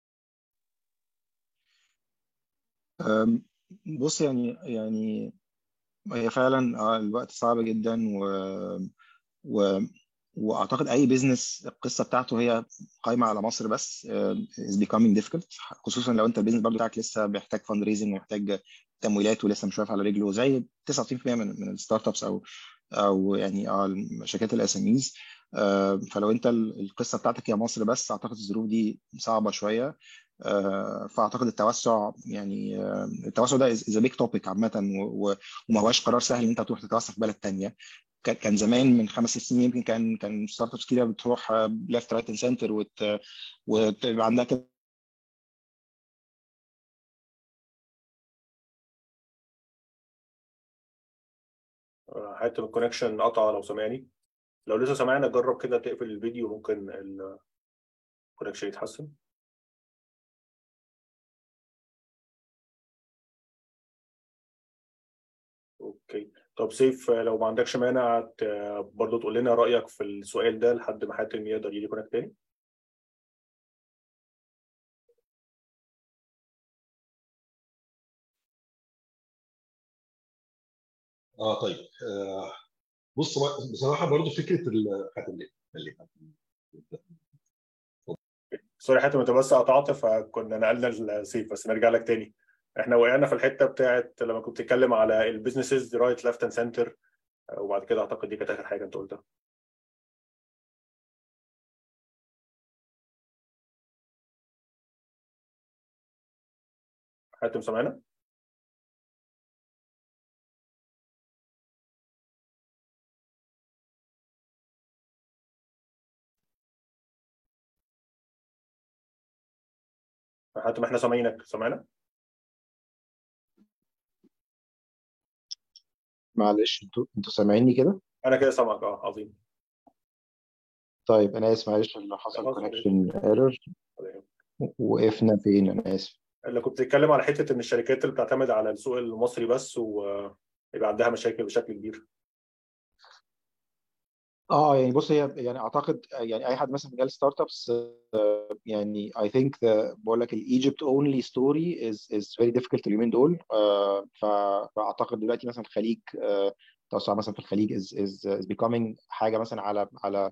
Speaker 2: بص يعني يعني هي فعلا الوقت صعب جدا و, و واعتقد اي بيزنس القصه بتاعته هي قايمه على مصر بس is becoming difficult خصوصا لو انت البيزنس برضه بتاعك لسه بيحتاج فاند ريزنج ومحتاج تمويلات ولسه مش واقف على رجله زي 99% من من الستارت ابس او او يعني شركات الاس ام ايز فلو انت القصه بتاعتك هي مصر بس اعتقد الظروف دي صعبه شويه فاعتقد التوسع يعني التوسع ده از بيج توبيك عامه وما هواش قرار سهل ان انت تروح تتوسع في بلد تانية كان زمان من خمس سنين يمكن كان كان ستارت ابس كتير بتروح ليفت رايت اند سنتر وتبقى عندها كده
Speaker 1: حته الكونكشن قطع لو سامعني لو لسه سامعنا جرب كده تقفل الفيديو ممكن الكونكشن يتحسن اوكي طب سيف لو ما عندكش مانع برضه تقول لنا رايك في السؤال ده لحد ما حاتم يقدر يجي كونكت تاني
Speaker 3: اه طيب آه بص بصراحه برضو فكره حاتم ليه
Speaker 1: سوري حاتم انت بس قطعت فكنا نقلنا لسيف بس نرجع لك تاني احنا وقعنا في الحته بتاعت لما كنت بتتكلم على البيزنسز رايت ليفت اند سنتر وبعد كده اعتقد دي كانت اخر حاجه انت قلتها حاتم سامعنا؟ حاتم احنا سامعينك سامعنا؟
Speaker 2: معلش انتوا انتوا سامعيني كده؟
Speaker 1: انا كده سامعك اه عظيم
Speaker 2: طيب انا اسف معلش اللي حصل كونكشن ايرور وقفنا فين انا اسف
Speaker 1: اللي كنت بتتكلم على حته ان الشركات اللي بتعتمد على السوق المصري بس ويبقى عندها مشاكل بشكل كبير
Speaker 2: اه يعني بص هي يعني اعتقد يعني اي حد مثلا مجال ستارت ابس يعني اي ثينك بقول لك الايجيبت اونلي ستوري از از فيري ديفيكولت اليومين دول فاعتقد دلوقتي مثلا الخليج توسع مثلا في الخليج از از از becoming حاجه مثلا على على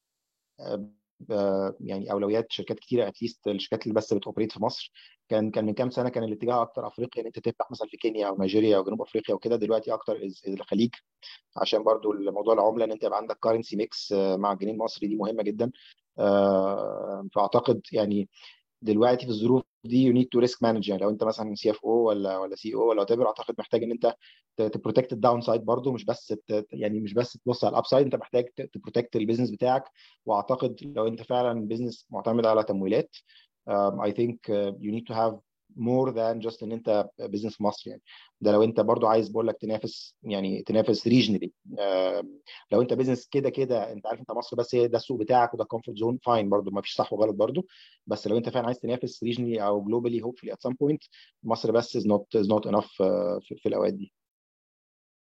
Speaker 2: يعني اولويات شركات كتيره اتليست الشركات اللي بس بتوبريت في مصر كان كان من كام سنه كان الاتجاه اكتر افريقيا ان انت تفتح مثلا في كينيا او نيجيريا او جنوب افريقيا وكده دلوقتي اكتر الخليج عشان برضو الموضوع العمله ان انت يبقى عندك كارنسي ميكس مع الجنيه المصري دي مهمه جدا فاعتقد يعني دلوقتي في الظروف دي يو نيد تو ريسك مانج يعني لو انت مثلا سي اف او ولا ولا سي او ولا تبر اعتقد محتاج ان انت تبروتكت الداون سايد برضه مش بس يعني مش بس تبص على الاب سايد انت محتاج تبروتكت البيزنس بتاعك واعتقد لو انت فعلا بيزنس معتمد على تمويلات اي ثينك يو نيد تو هاف مور ذان جاست ان انت بزنس في مصر يعني ده لو انت برضو عايز بقول لك تنافس يعني تنافس ريجنالي لو انت بزنس كده كده انت عارف انت مصر بس هي ده السوق بتاعك وده كومفورت زون فاين برضو ما فيش صح وغلط برضو بس لو انت فعلا عايز تنافس ريجنالي او جلوبالي هوبفلي ات سام بوينت مصر بس از نوت از نوت انف في الاوقات دي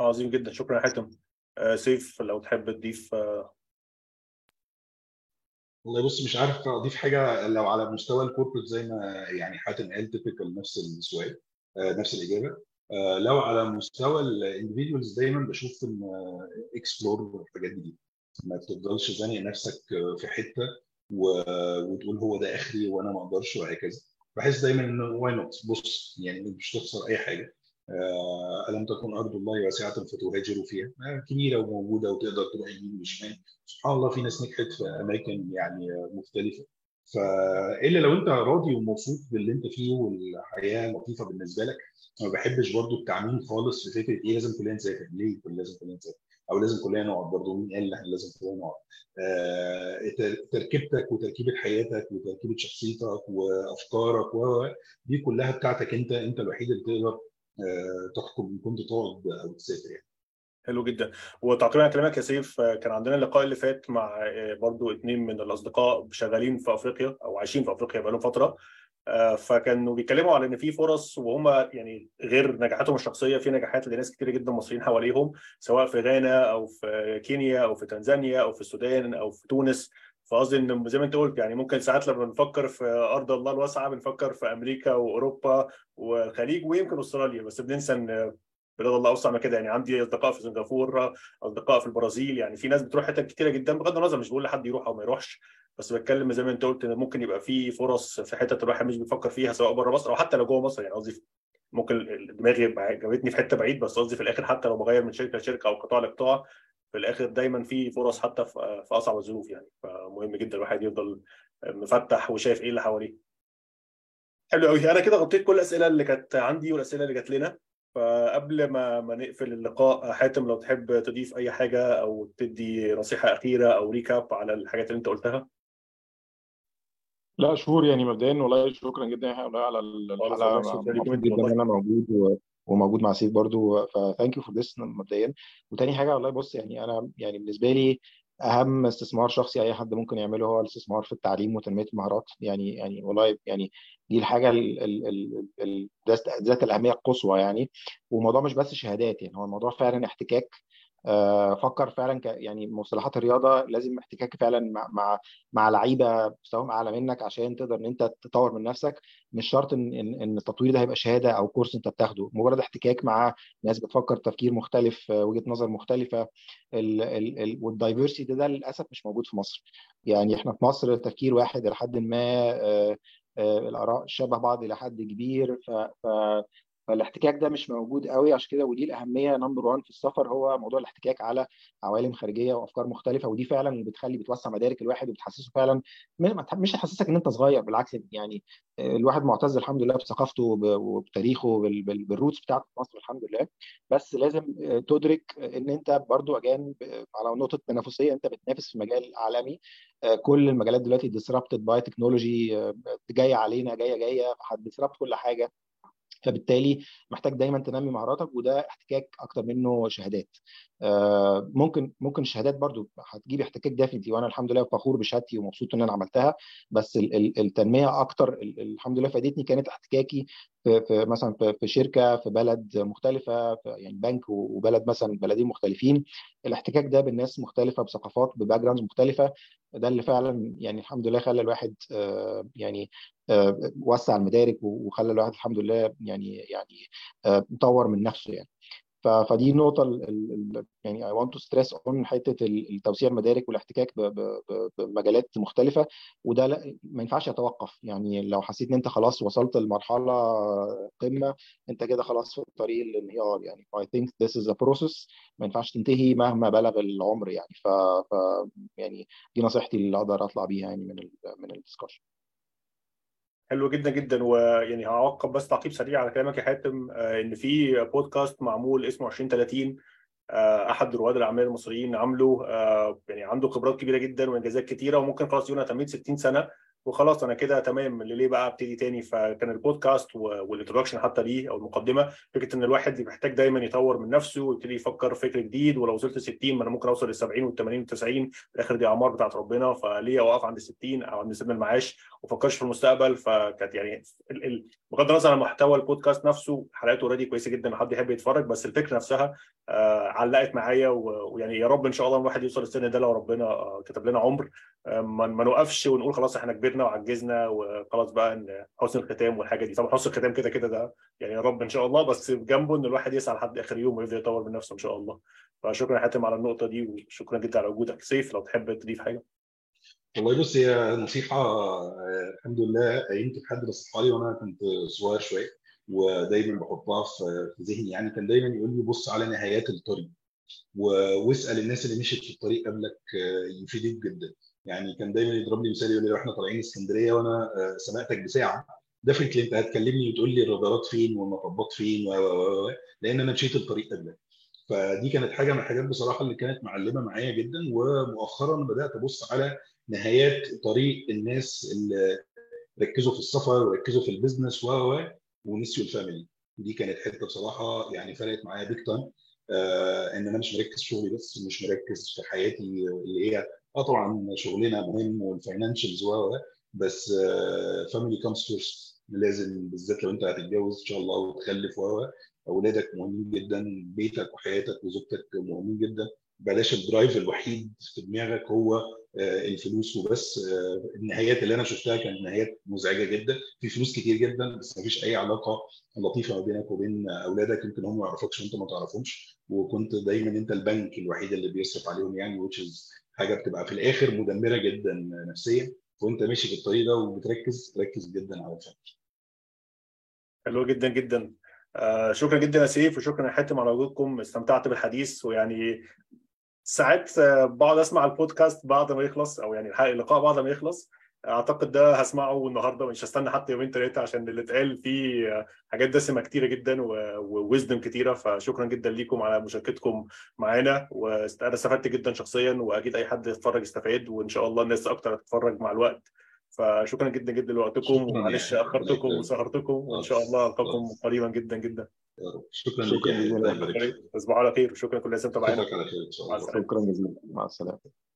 Speaker 1: عظيم جدا شكرا يا حاتم آه سيف لو تحب تضيف آه
Speaker 3: والله بص مش عارف اضيف حاجه لو على مستوى الكوربريت زي ما يعني حاتم قال تيبيكال نفس السؤال آه نفس الاجابه آه لو على مستوى الاندفيدوالز دايما بشوف ان اكسبلور حاجات جديده ما تفضلش زانق نفسك في حته وتقول هو ده اخري وانا ما اقدرش وهكذا بحس دايما ان واي نوت بص يعني مش تخسر اي حاجه آه الم تكن ارض الله واسعه فتهاجروا فيها آه كبيره وموجوده وتقدر تروح يمين وشمال سبحان الله في ناس نجحت في اماكن يعني مختلفه فالا لو انت راضي ومبسوط باللي انت فيه والحياه لطيفه بالنسبه لك ما بحبش برضو التعميم خالص في فكره ايه لازم كلنا نسافر ليه كل لازم كلنا نسافر او لازم كلنا نقعد برضه مين قال احنا لازم كلنا نقعد آه تركيبتك وتركيبه حياتك وتركيبه شخصيتك وافكارك و دي كلها بتاعتك انت انت الوحيد اللي تقدر آه تحكم ان كنت تقعد او تسافر يعني
Speaker 1: حلو جدا وتعقيبا على كلامك يا سيف كان عندنا اللقاء اللي فات مع برضو اثنين من الاصدقاء شغالين في افريقيا او عايشين في افريقيا بقالهم فتره فكانوا بيتكلموا على ان في فرص وهم يعني غير نجاحاتهم الشخصيه في نجاحات لناس كتير جدا مصريين حواليهم سواء في غانا او في كينيا او في تنزانيا او في السودان او في تونس فقصدي ان زي ما انت قلت يعني ممكن ساعات لما بنفكر في ارض الله الواسعه بنفكر في امريكا واوروبا والخليج ويمكن استراليا بس بننسى ان بلاد الله اوسع من كده يعني عندي اصدقاء في سنغافوره اصدقاء في البرازيل يعني في ناس بتروح حتت كتيره جدا بغض النظر مش بقول لحد يروح او ما يروحش بس بتكلم زي ما انت قلت ان ممكن يبقى في فرص في حتت الواحد مش بيفكر فيها سواء بره مصر او حتى لو جوه مصر يعني قصدي ممكن دماغي جابتني في حته بعيد بس قصدي في الاخر حتى لو بغير من شركه لشركه او قطاع لقطاع في الاخر دايما في فرص حتى في اصعب الظروف يعني فمهم جدا الواحد يفضل مفتح وشايف ايه اللي حواليه. حلو قوي انا كده غطيت كل الاسئله اللي كانت عندي والاسئله اللي جات لنا فقبل ما ما نقفل اللقاء حاتم لو تحب تضيف اي حاجه او تدي نصيحه اخيره او ريكاب على الحاجات اللي انت قلتها
Speaker 2: لا شهور يعني مبدئيا والله شكرا جدا يا والله على الحلقه مبسوط جدا ان انا موجود و... وموجود مع سيف برضو فثانك يو فور ذس مبدئيا وتاني حاجه والله بص يعني انا يعني بالنسبه لي اهم استثمار شخصي اي حد ممكن يعمله هو الاستثمار في التعليم وتنميه المهارات يعني يعني والله يعني دي الحاجه ذات الاهميه القصوى يعني والموضوع مش بس شهادات يعني هو الموضوع فعلا احتكاك آه فكر فعلا ك يعني مصطلحات الرياضه لازم احتكاك فعلا مع مع, مع لعيبه مستواهم اعلى منك عشان تقدر ان انت تطور من نفسك مش شرط ان ان, إن التطوير ده هيبقى شهاده او كورس انت بتاخده مجرد احتكاك مع ناس بتفكر تفكير مختلف وجهه نظر مختلفه والدايفرسيتي ده, ده للاسف مش موجود في مصر يعني احنا في مصر تفكير واحد لحد ما آه آه الاراء شبه بعض الى حد كبير ف, ف فالاحتكاك ده مش موجود قوي عشان كده ودي الاهميه نمبر 1 في السفر هو موضوع الاحتكاك على عوالم خارجيه وافكار مختلفه ودي فعلا بتخلي بتوسع مدارك الواحد وبتحسسه فعلا مش تحسسك ان انت صغير بالعكس يعني الواحد معتز الحمد لله بثقافته وبتاريخه بالروتس بتاعته في مصر الحمد لله بس لازم تدرك ان انت برضو اجان على نقطه تنافسيه انت بتنافس في مجال عالمي كل المجالات دلوقتي ديسربتد باي تكنولوجي جايه علينا جايه جايه هتديسربت كل حاجه فبالتالي محتاج دايما تنمي مهاراتك وده احتكاك اكتر منه شهادات آه ممكن ممكن الشهادات برضو هتجيب احتكاك ديفنتلي وانا الحمد لله فخور بشهادتي ومبسوط ان انا عملتها بس التنميه اكتر الحمد لله فادتني كانت احتكاكي في, في مثلا في, في شركه في بلد مختلفه في يعني بنك وبلد مثلا بلدين مختلفين الاحتكاك ده بالناس مختلفه بثقافات بباك جراوندز مختلفه ده اللي فعلا يعني الحمد لله خلى الواحد آه يعني آه وسع المدارك وخلى الواحد الحمد لله يعني يعني آه طور من نفسه يعني فدي نقطة ال ال يعني I want to stress on حتة التوسيع المدارك والاحتكاك بمجالات مختلفة وده لا ما ينفعش يتوقف يعني لو حسيت ان انت خلاص وصلت لمرحلة قمة انت كده خلاص في طريق الانهيار يعني I think this is a process ما ينفعش تنتهي مهما بلغ العمر يعني ف, ف يعني دي نصيحتي اللي اقدر اطلع بيها يعني من ال من الدسكشن
Speaker 1: حلو جدا جدا ويعني هعقب بس تعقيب سريع على كلامك يا حاتم ان في بودكاست معمول اسمه 2030 احد رواد الاعمال المصريين عامله يعني عنده خبرات كبيره جدا وانجازات كتيره وممكن خلاص يقول انا تميت 60 سنه وخلاص انا كده تمام اللي ليه بقى ابتدي تاني فكان البودكاست والانترودكشن حتى ليه او المقدمه فكره ان الواحد محتاج دايما يطور من نفسه ويبتدي يفكر فكر جديد ولو وصلت ل 60 ما انا ممكن اوصل لل 70 وال 80 وال 90 في الاخر دي اعمار بتاعت ربنا فليه اوقف عند 60 او عند سن المعاش وما افكرش في المستقبل فكانت يعني بغض النظر عن محتوى البودكاست نفسه حلقاته اوريدي كويسه جدا حد يحب يتفرج بس الفكره نفسها آه علقت معايا ويعني يا رب ان شاء الله الواحد يوصل السن ده لو ربنا آه كتب لنا عمر آه ما نوقفش ونقول خلاص احنا كبرنا وعجزنا وخلاص بقى ان حسن الختام والحاجه دي طبعا حسن الختام كده كده ده يعني يا رب ان شاء الله بس جنبه ان الواحد يسعى لحد اخر يوم ويفضل يطور من نفسه ان شاء الله فشكرا يا حاتم على النقطه دي وشكرا جدا على وجودك سيف لو تحب تضيف حاجه
Speaker 3: والله بص هي نصيحه الحمد لله يمكن حد نصحها لي وانا كنت صغير شويه ودايما بحطها في ذهني يعني كان دايما يقول لي بص على نهايات الطريق واسال الناس اللي مشيت في الطريق قبلك يفيدك جدا يعني كان دايما يضرب لي مثال يقول لي لو احنا طالعين اسكندريه وانا سبقتك بساعه ديفنتلي انت هتكلمني وتقول لي الرادارات فين والمطبات فين و لان انا مشيت الطريق قبلك فدي كانت حاجه من الحاجات بصراحه اللي كانت معلمه معايا جدا ومؤخرا بدات ابص على نهايات طريق الناس اللي ركزوا في السفر وركزوا في البيزنس و ونسيوا الفاميلي دي كانت حته بصراحه يعني فرقت معايا بيج تايم آه ان انا مش مركز شغلي بس مش مركز في حياتي اللي هي اه طبعا شغلنا مهم والفاينانشالز و بس فاميلي كامز فيرست لازم بالذات لو انت هتتجوز ان شاء الله وتخلف و اولادك مهمين جدا بيتك وحياتك وزوجتك مهمين جدا بلاش الدرايف الوحيد في دماغك هو الفلوس وبس النهايات اللي انا شفتها كانت نهايات مزعجه جدا في فلوس كتير جدا بس ما فيش اي علاقه لطيفه ما بينك وبين اولادك يمكن هم ما يعرفوكش وانت ما تعرفهمش وكنت دايما انت البنك الوحيد اللي بيصرف عليهم يعني which is حاجه بتبقى في الاخر مدمره جدا نفسيا وانت ماشي في الطريق ده وبتركز تركز جدا على الفكر
Speaker 1: حلو جدا جدا آه شكرا جدا يا سيف وشكرا يا حاتم على وجودكم استمتعت بالحديث ويعني ساعات بقعد اسمع البودكاست بعد ما يخلص او يعني اللقاء بعد ما يخلص اعتقد ده هسمعه النهارده مش هستنى حتى يومين ثلاثه عشان اللي اتقال فيه حاجات دسمه كتيره جدا وويزدم كتيره فشكرا جدا ليكم على مشاركتكم معانا وانا استفدت جدا شخصيا واكيد اي حد يتفرج يستفاد وان شاء الله الناس اكتر تتفرج مع الوقت فشكرا جدا جدا لوقتكم ومعلش اخرتكم وسهرتكم وان شاء الله القاكم قريبا جدا جدا
Speaker 3: شكرا
Speaker 2: شكرا جزيلا
Speaker 1: تصبحوا على خير وشكرا كل الناس متابعينا
Speaker 3: على خير ان شاء الله
Speaker 2: شكرا جزيلا مع السلامه